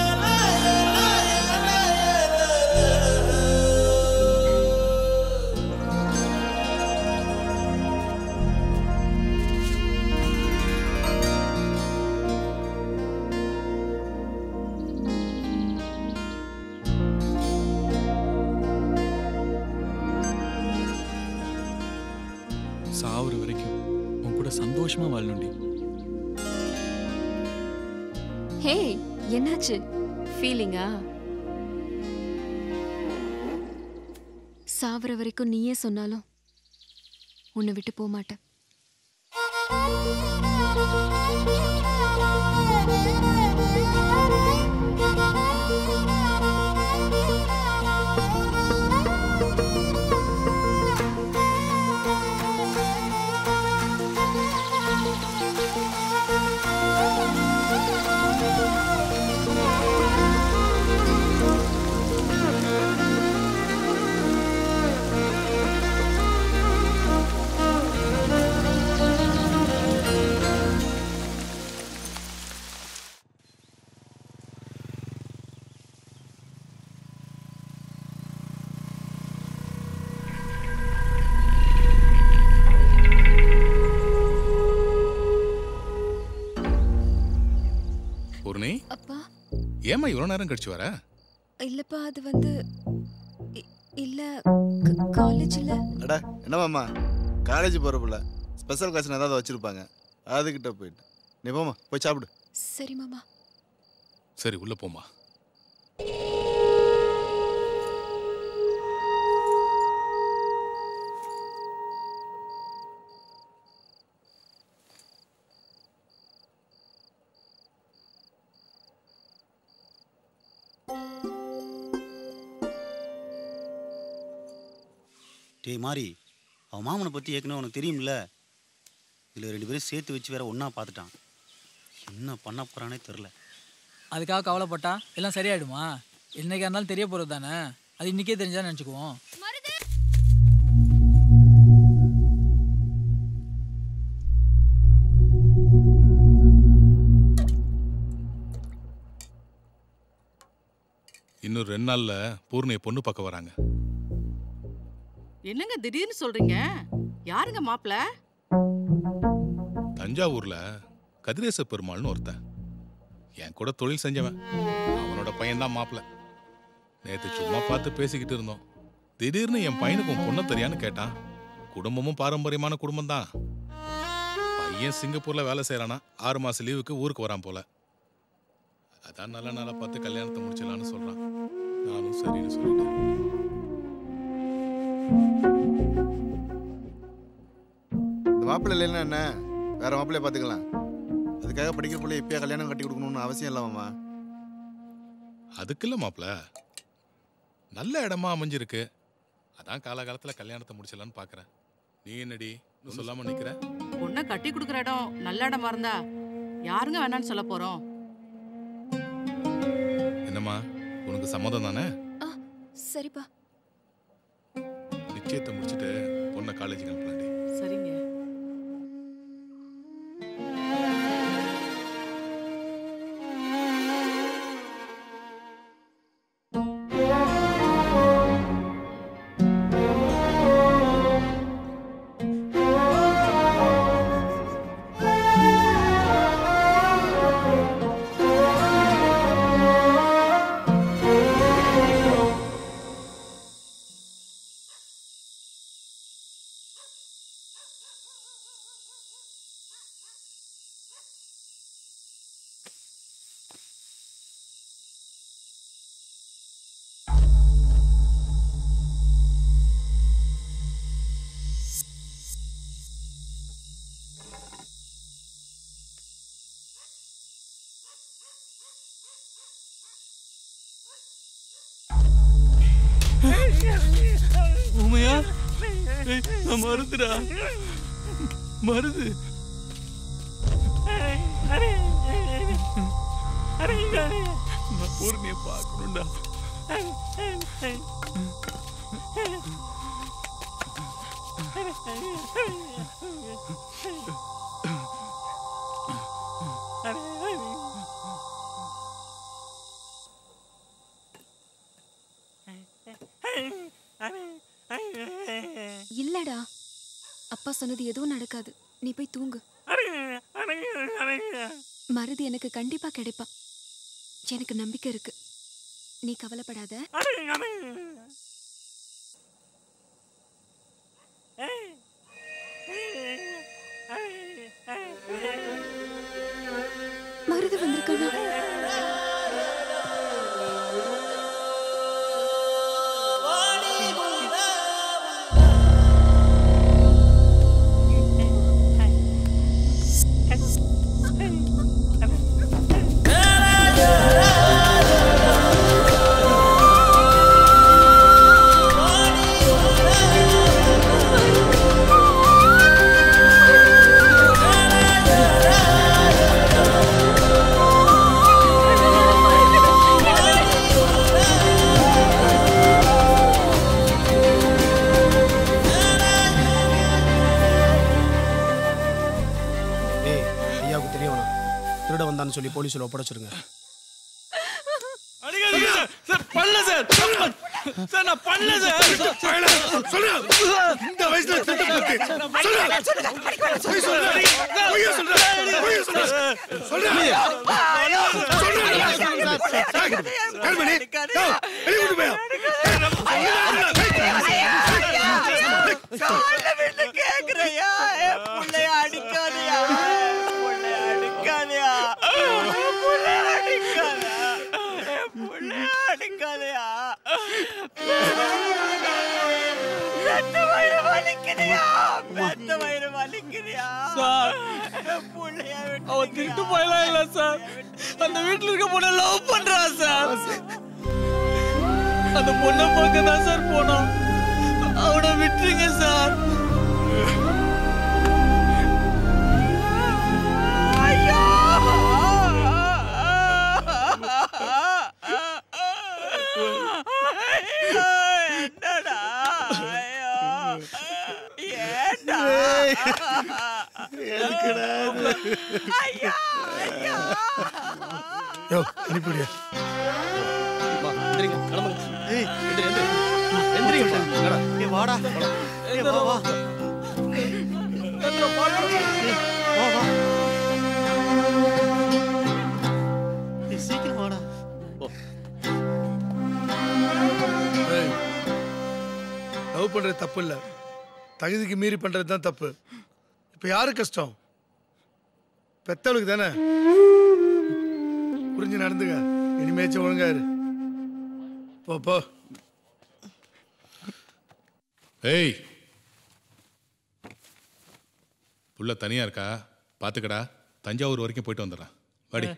சாவுற வரைக்கும் உன் கூட சந்தோஷமா வாழணும்டி ஹே என்னாச்சு ஃபீலிங்கா சாவர வரைக்கும் நீயே சொன்னாலும் உன்னை விட்டு போக மாட்டேன் Thank you. ஏம்மா இவ்வளோ நேரம் கழிச்சு வர இல்லப்பா அது வந்து இ- இல்ல காலேஜ்ல அடா என்னமாம்மா காலேஜ் போகிறப்பில்ல ஸ்பெஷல் கிளாஸ் ஏதாவது வச்சுருப்பாங்க அதுக்கிட்ட போயிட்டு நீ போம்மா போய் சாப்பிடு சரி மாமா சரி உள்ள போமா டேய் மாறி அவன் மாமனை பற்றி ஏற்கனவே உனக்கு தெரியும்ல இதில் ரெண்டு பேரும் சேர்த்து வச்சு வேற ஒன்றா பார்த்துட்டான் என்ன பண்ண போகிறானே தெரில அதுக்காக கவலைப்பட்டா எல்லாம் சரியாயிடுமா என்னைக்கா இருந்தாலும் தெரிய போகிறது தானே அது இன்றைக்கே தெரிஞ்சா நினச்சிக்குவோம் இன்னும் ரெண்டு நாள்ல பூர்ணியை பொண்ணு பார்க்க வராங்க என்னங்க திடீர்னு சொல்றீங்க யாருங்க மாப்பிள்ள தஞ்சாவூர்ல கதிரேச பெருமாள்னு ஒருத்தன் என் கூட தொழில் செஞ்சவன் அவனோட பையன்தான் மாப்பிள்ள நேத்து சும்மா பார்த்து பேசிக்கிட்டு இருந்தோம் திடீர்னு என் பையனுக்கு உன் பொண்ணை தெரியான்னு கேட்டான் குடும்பமும் பாரம்பரியமான குடும்பம் தான் பையன் சிங்கப்பூர்ல வேலை செய்யறானா ஆறு மாசம் லீவுக்கு ஊருக்கு வரான் போல அதான் நல்ல நாளா பார்த்து கல்யாணத்தை முடிச்சிடலான்னு சொல்றான் நானும் சரின்னு சொல்லிட்டேன் இந்த மாப்பிள்ளை இல்லைன்னா என்ன வேற மாப்பிள்ளைய பார்த்துக்கலாம் அதுக்காக படிக்கிற பிள்ளை இப்பயே கல்யாணம் கட்டி கொடுக்கணும்னு அவசியம் இல்லாமம்மா அதுக்கு இல்ல மாப்பிள்ள நல்ல இடமா அமைஞ்சிருக்கு அதான் காலகாலத்துல கல்யாணத்தை முடிச்சிடலான்னு பாக்குறேன் நீ என்னடி இன்னும் சொல்லாம நிக்கிற பொண்ணை கட்டி கொடுக்குற இடம் நல்ல இடமா இருந்தா யாருங்க வேணான்னு சொல்ல போறோம் என்னம்மா உனக்கு சம்மதம் தானே சரிப்பா நிச்சயத்தை முடிச்சிட்டு பொண்ணை காலேஜுக்கு அனுப்பலாண்டி சரிங்க உமையா ஏய், நான் மருதுடா மருது நான் பூர்ணிய பார்க்கணும்டா இல்லடா அப்பா சொன்னது எதுவும் நடக்காது நீ போய் தூங்கு மருதி எனக்கு கண்டிப்பா கிடைப்பா எனக்கு நம்பிக்கை இருக்கு நீ கவலைப்படாத மருது வந்திருக்கானா ஏய் ஐயாவுக்கு தெரிய வேணாம் திருட வந்தான்னு சொல்லி போலீஸில் ஒப்படைச்சிருங்க அடிக்காதீங்க சார் சார் பண்ணல சார் சார் நான் பண்ணல சார் சொல்லு இந்த வயசுல திருட்டு போக்கு சொல்லு பொய் சொல்ற பொய் சொல்ற பொய் சொல்ற சொல்ற கேக்குறையா என் புள்ளைய அடிக்காதயா புள்ளைய அடிக்காதயா புள்ளைய அடிக்காதயா என் புள்ளைய அடிக்காதயா பெத்த வயிறு வலிக்குதுயா பெத்த வயிறு வலிக்குதுயா சார். என் புள்ளைய விட்டு அவன் திருட்டு போயலாம் இல்ல சார் அந்த வீட்டுல இருக்க பொண்ணை லவ் பண்றா சார் அந்த பொண்ணை பார்க்க தான் சார் போனோம் அவனை விட்டுருங்க சார் ஐயோ ஐயோ என்னடா ஐயோ ஏண்டா எதுக்குடா ஐயா ஐயா யோ அனுப்பிவிடியா ஏய் எந்திரி எந்திரி எந்திரிங்கப்பா ஏய் வாடா ஏய் வா வா வா வா ஏய் சீக்கிரம் வாடா லவ் பண்ணுறது தப்பு இல்லை தகுதிக்கு மீறி பண்ணுறது தான் தப்பு இப்போ யாரு கஷ்டம் பெத்தவளுக்கு தானே புரிஞ்சு நடந்துங்க இனிமேச்சும் ஒழுங்கா இரு போ போ ஏய் புள்ள தனியா இருக்கா பாத்துக்கடா தஞ்சாவூர் வரைக்கும் போயிட்டு வந்துடுறேன் வாடி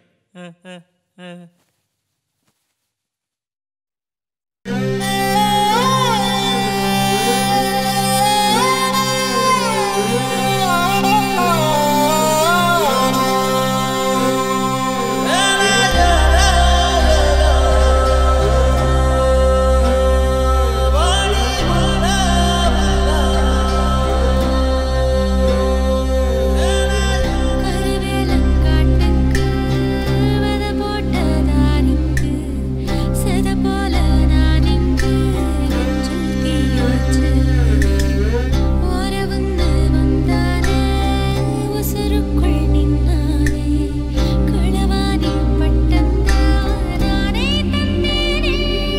கருவேலங்காட்டுக்கு வத போட்டதாரிக்கு சத போல நான் இங்கு நெஞ்சில் தீயாச்சு உறவுன்னு வந்தானே உசுருக்குள் நின்னானே களவாணி பட்டந்தான் நானே தந்தேனே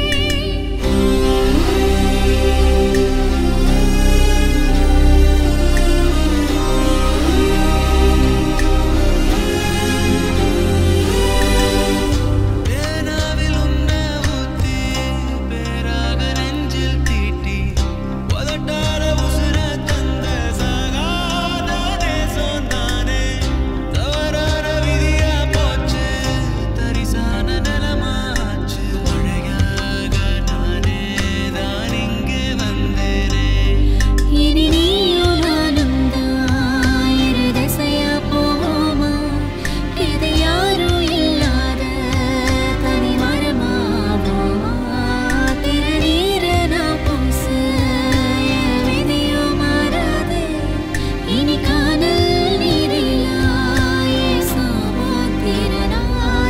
பேனாவில் உன்னை ஊத்தி பேராக நெஞ்சில் தீட்டி உதட்டார உசுர தந்த சகாத தேசம் தானே தவறான விதியா போச்சு தரிசான நிலமாச்சு மழையாக நானே தான் இங்கு வந்தேனே இனி நீயும் நானும் தான் இரு திசையா போவோமா இது யாரும் இல்லாத தனி மரமாவோமா திருநீர நான் பூச என் விதியும் மாறாது இனி காணல் நீரிலா ஏசாமோ திறனா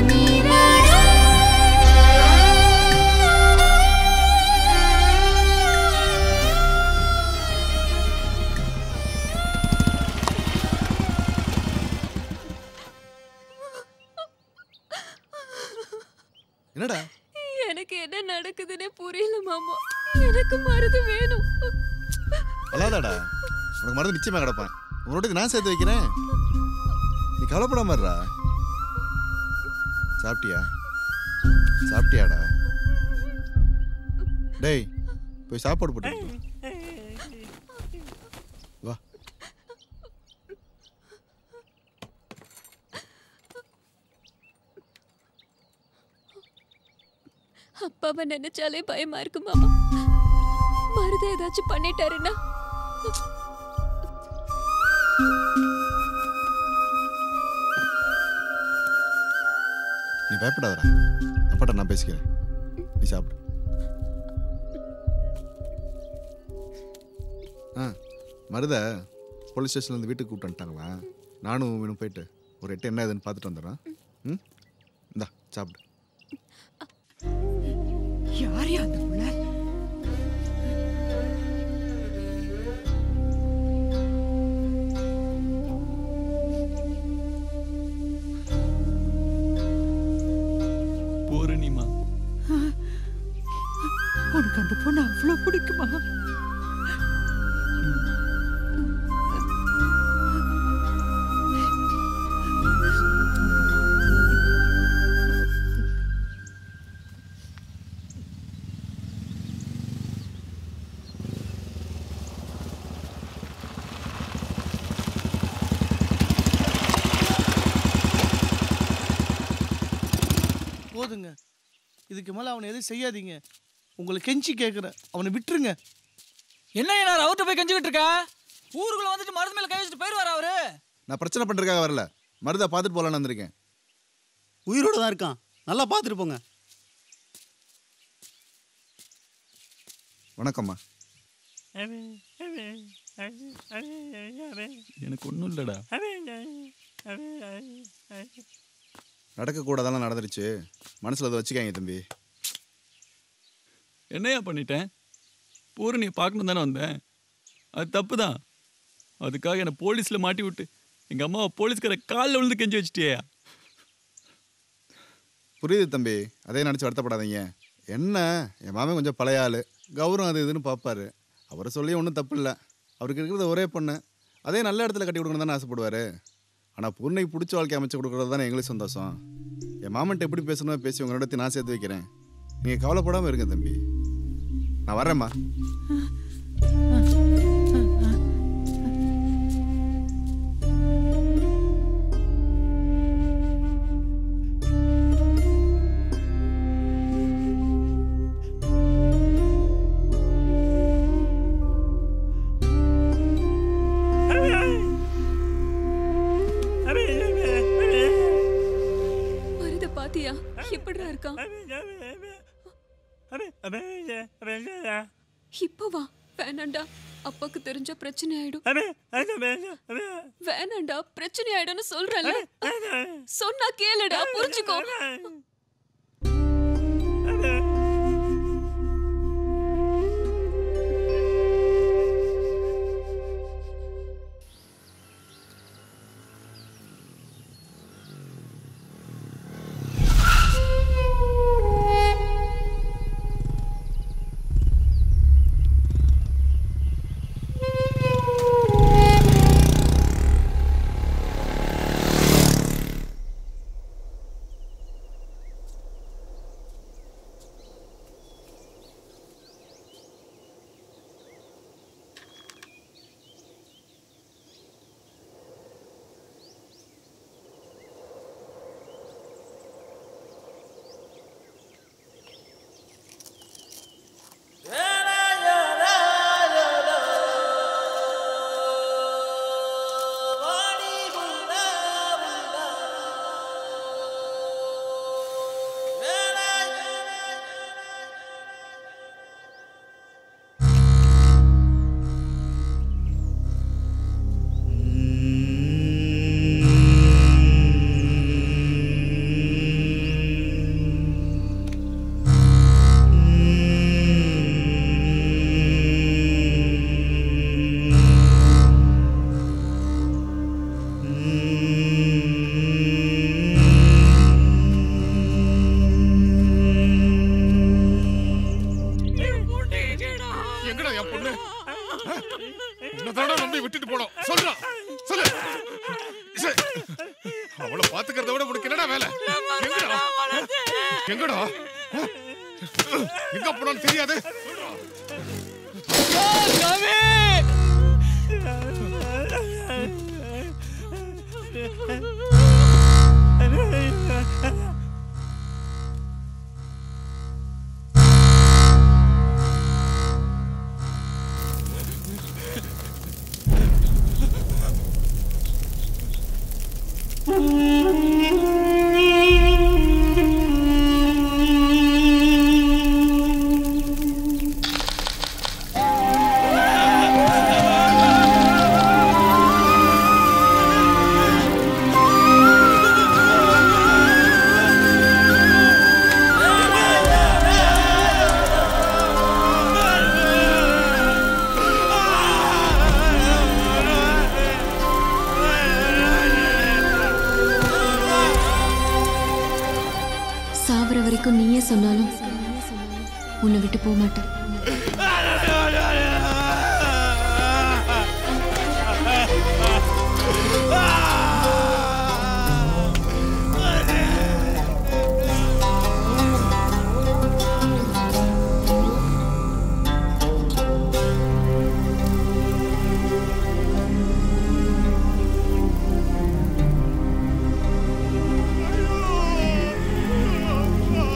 என்னடா எனக்கு என்ன நடக்குதுன்னே புரியல மாமா எனக்கு மருது வேணும் அல்லாதாடா உனக்கு மருந்து நிச்சயமா கிடப்பேன் உன்னோட நான் சேர்த்து வைக்கிறேன் நீ கவலைப்படாம இருடா சாப்பிட்டியா சாப்பிட்டியாடா டேய் போய் சாப்பாடு போட்டு வா அப்பாவை நினைச்சாலே பயமா இருக்கு மாமா மருது ஏதாச்சும் பண்ணிட்டாருன்னா நீ பயப்படாதடா அப்பாட்ட நான் பேசிக்கிறேன் நீ சாப்பிடு ஆ மருத போலீஸ் ஸ்டேஷன்லேருந்து வீட்டுக்கு கூப்பிட்டு வந்துட்டாங்களா நானும் இவனும் போயிட்டு ஒரு எட்டு என்ன ஏதுன்னு பார்த்துட்டு வந்துடுறேன் ம் இந்தா சாப்பிடு யார் அந்த புள்ள பூரணி போதுங்க இதுக்கு மேலே அவனை எதுவும் செய்யாதீங்க உங்களை கெஞ்சி கேட்குறேன் அவனை விட்டுருங்க என்ன நான் அவர்கிட்ட போய் கெஞ்சிக்கிட்டு இருக்க ஊருக்குள்ள வந்துட்டு மருந்து மேல கை வச்சுட்டு போயிருவாரு அவரு நான் பிரச்சனை பண்ணுறதுக்காக வரல மருதை பார்த்துட்டு போகலான்னு வந்திருக்கேன் உயிரோட தான் இருக்கான் நல்லா பார்த்துட்டு போங்க வணக்கம்மா எனக்கு ஒன்றும் இல்லைடா நடக்கக்கூடாதெல்லாம் நடந்துருச்சு மனசில் அதை வச்சுக்காங்க தம்பி என்னையா பண்ணிட்டேன் பூரணியை பார்க்கணும் தானே வந்தேன் அது தப்பு தான் அதுக்காக என்னை போலீஸில் மாட்டி விட்டு எங்கள் அம்மாவை போலீஸ்கார காலில் விழுந்து கெஞ்சி வச்சிட்டியா புரியுது தம்பி அதே நினச்சி வருத்தப்படாதீங்க என்ன என் மாமன் கொஞ்சம் பழைய ஆள் கௌரவம் அது இதுன்னு பார்ப்பாரு அவரை சொல்லி ஒன்றும் தப்பு இல்லை அவருக்கு இருக்கிறது ஒரே பொண்ணு அதே நல்ல இடத்துல கட்டி கொடுக்கணும் தானே ஆசைப்படுவார் ஆனால் பூர்ணைக்கு பிடிச்ச வாழ்க்கை அமைச்சு கொடுக்குறது தானே எங்களுக்கு சந்தோஷம் என் மாமன்ட்ட எப்படி பேசணுமோ பேசி உங்களிடத்தை நான் சேர்த்து வைக்கிறேன் நீங்கள் கவலைப்படாமல் இருங்க தம்பி நான் வரேம்மா மருத பாத்தியா எப்படிடா இருக்கான் இப்போ வா வேணாண்டா அப்பாக்கு தெரிஞ்ச பிரச்சனை ஆயிடும் வேணாண்டா பிரச்சனை ஆயிடும்னு சொல்றல சொன்னா கேளுடா புரிஞ்சுக்கோ எங்கடா என் பொண்ணு உன்னதான நம்பி விட்டுட்டு போனோம் சொல்றா சொல்லு சே, அவளை பாத்துக்கிறத விட உனக்கு என்னடா வேலை எங்கடா எங்கடா எங்க போனாலும் தெரியாது சாவர வரைக்கும் நீயே சொன்னாலும் உன்னை விட்டு போக மாட்டேன் ஐயோ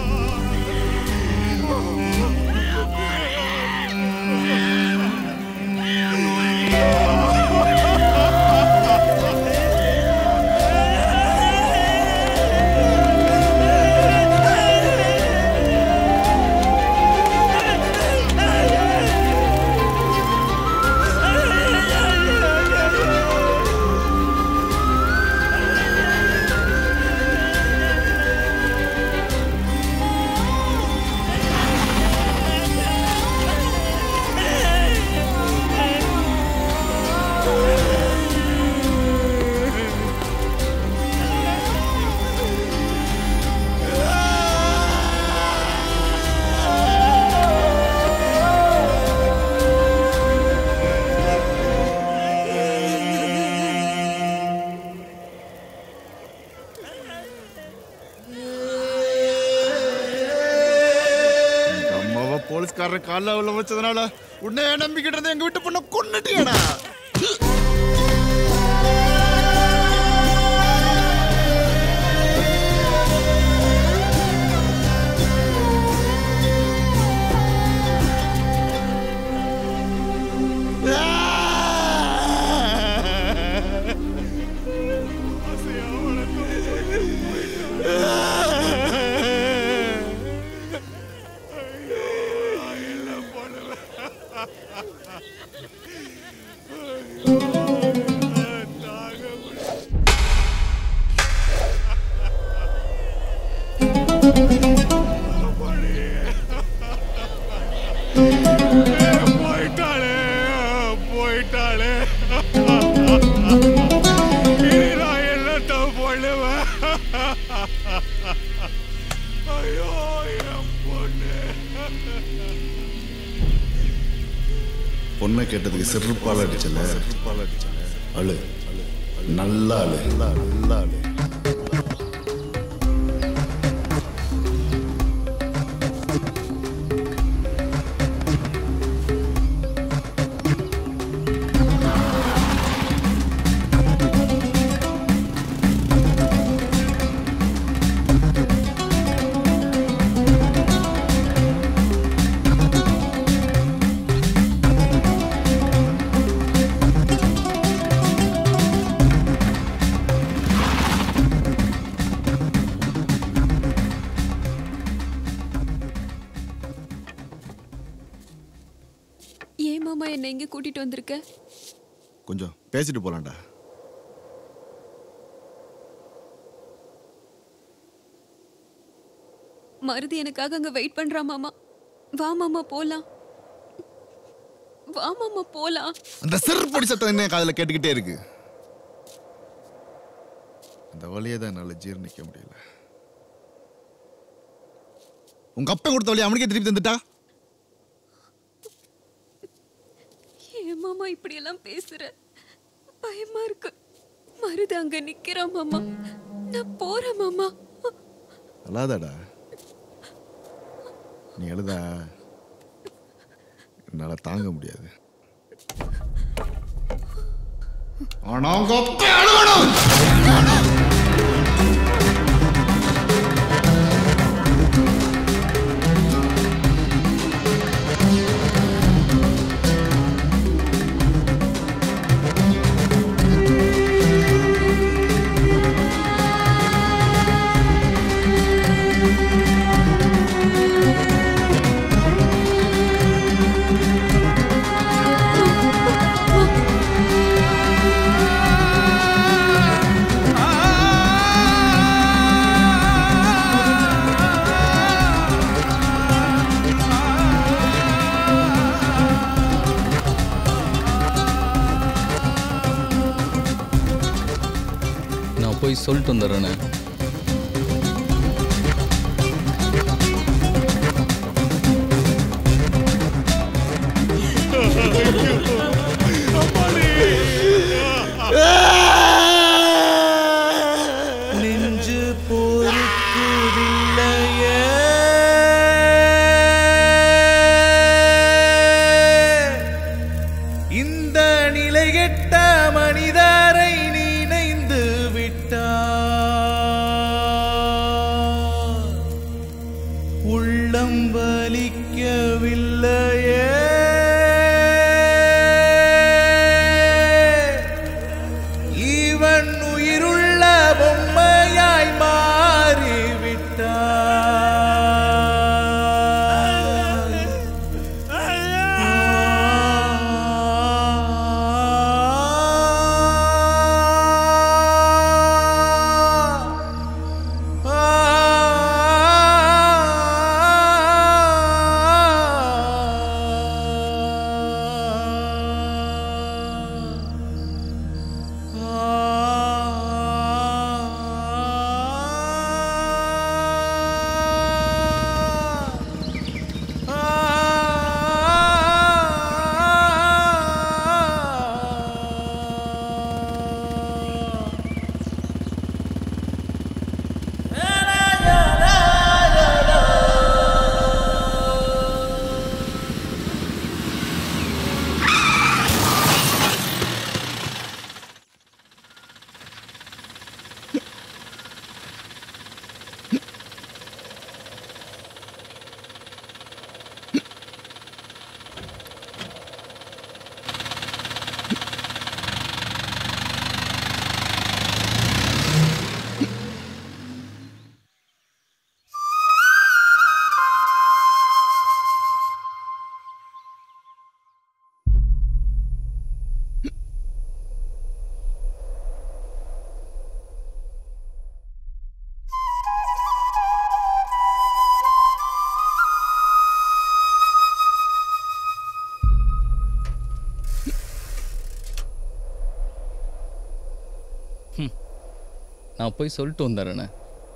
வீட்டுக்காரர் காலைல உள்ள வச்சதுனால உன்னைய நம்பிக்கிட்டு இருந்த எங்க வீட்டு பொண்ணை கொன்னுட்டியாடா போயிட்டாளே போயிட்டாளே இனி நான் என்னத்த பண்ணுவேன் ஐயோ என் பொண்ணு பொண்ணை கேட்டதுக்கு செருப்பால் அடிச்சல அழு நல்லா அழு நல்லா அழு ஏன் மாமா என்னை இங்க கூட்டிட்டு வந்திருக்க கொஞ்சம் பேசிட்டு போலாம்டா மருதி எனக்காக அங்க வெயிட் பண்றா மாமா வா மாமா போலாம் வா மாமா போலாம் அந்த செருப்படி சத்தம் என்ன காதுல கேட்டுக்கிட்டே இருக்கு அந்த வழியை தான் என்னால ஜீர்ணிக்க முடியல உங்க அப்பா கொடுத்த வழி அவனுக்கே திருப்பி தந்துட்டா ஏன் மாமா இப்படி எல்லாம் பேசுற பயமா இருக்கு மருது அங்க நிக்கிறா மாமா நான் போறேன் மாமா அல்லாதாடா நீ எழுதா என்னால தாங்க முடியாது ஆனா உங்க அப்பா அழுகணும் நான் போய் சொல்லிட்டு வந்துடுறேண்ணே நெஞ்சு பொறுக்குதில்லையே இந்த நிலைகெட்ட மனிதரை நினைந்து விட்டார் உள்ளம் வலிக்கவில்லையே இவன் உயிருள்ள பொம்மையாய் மாறிவிட்டார் நான் போய் சொல்லிட்டு வந்துடுறேண்ணே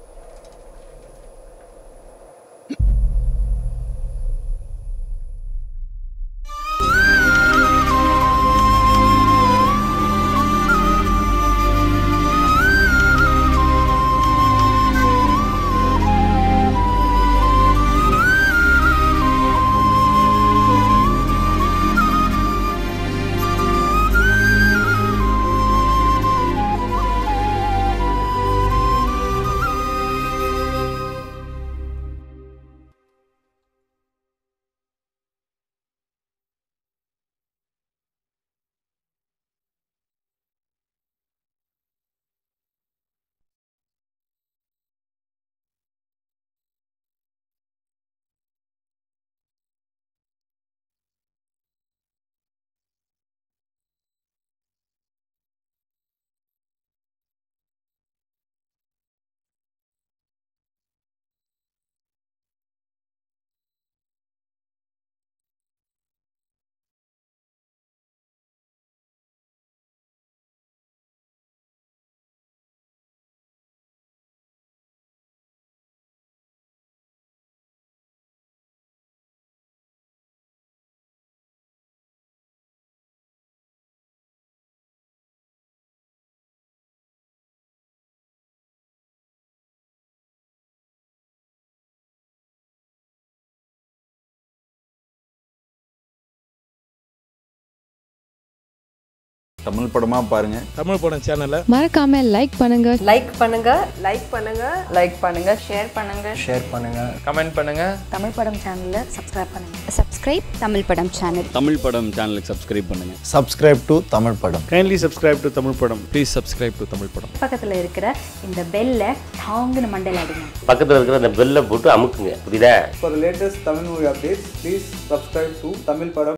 தமிழ் படமாக பாருங்கள் தமிழ் படம் சேனலை மறக்காம லைக் பண்ணுங்க லைக் பண்ணுங்க லைக் பண்ணுங்க லைக் பண்ணுங்க ஷேர் பண்ணுங்க ஷேர் பண்ணுங்க கமெண்ட் பண்ணுங்க தமிழ் படம் சேனலை சப்ஸ்கிரைப் பண்ணுங்க சப்ஸ்கிரைப் தமிழ் படம் சேனல் தமிழ் படம் சேனலுக்கு சப்ஸ்கிரைப் பண்ணுங்க சப்ஸ்கிரைப் டு தமிழ் படம் கைண்ட்லி சப்ஸ்கிரைப் டு தமிழ் படம் ப்ளீஸ் சப்ஸ்கிரைப் டு தமிழ் படம் பக்கத்துல இருக்கிற இந்த பெல்ல டாங்குன்னு மண்டையில அடிங்க பக்கத்தில் இருக்கிற அந்த பெல்லை போட்டு அமுக்குங்க புரியுதா For the latest Tamil movie updates, please subscribe to Tamil Padam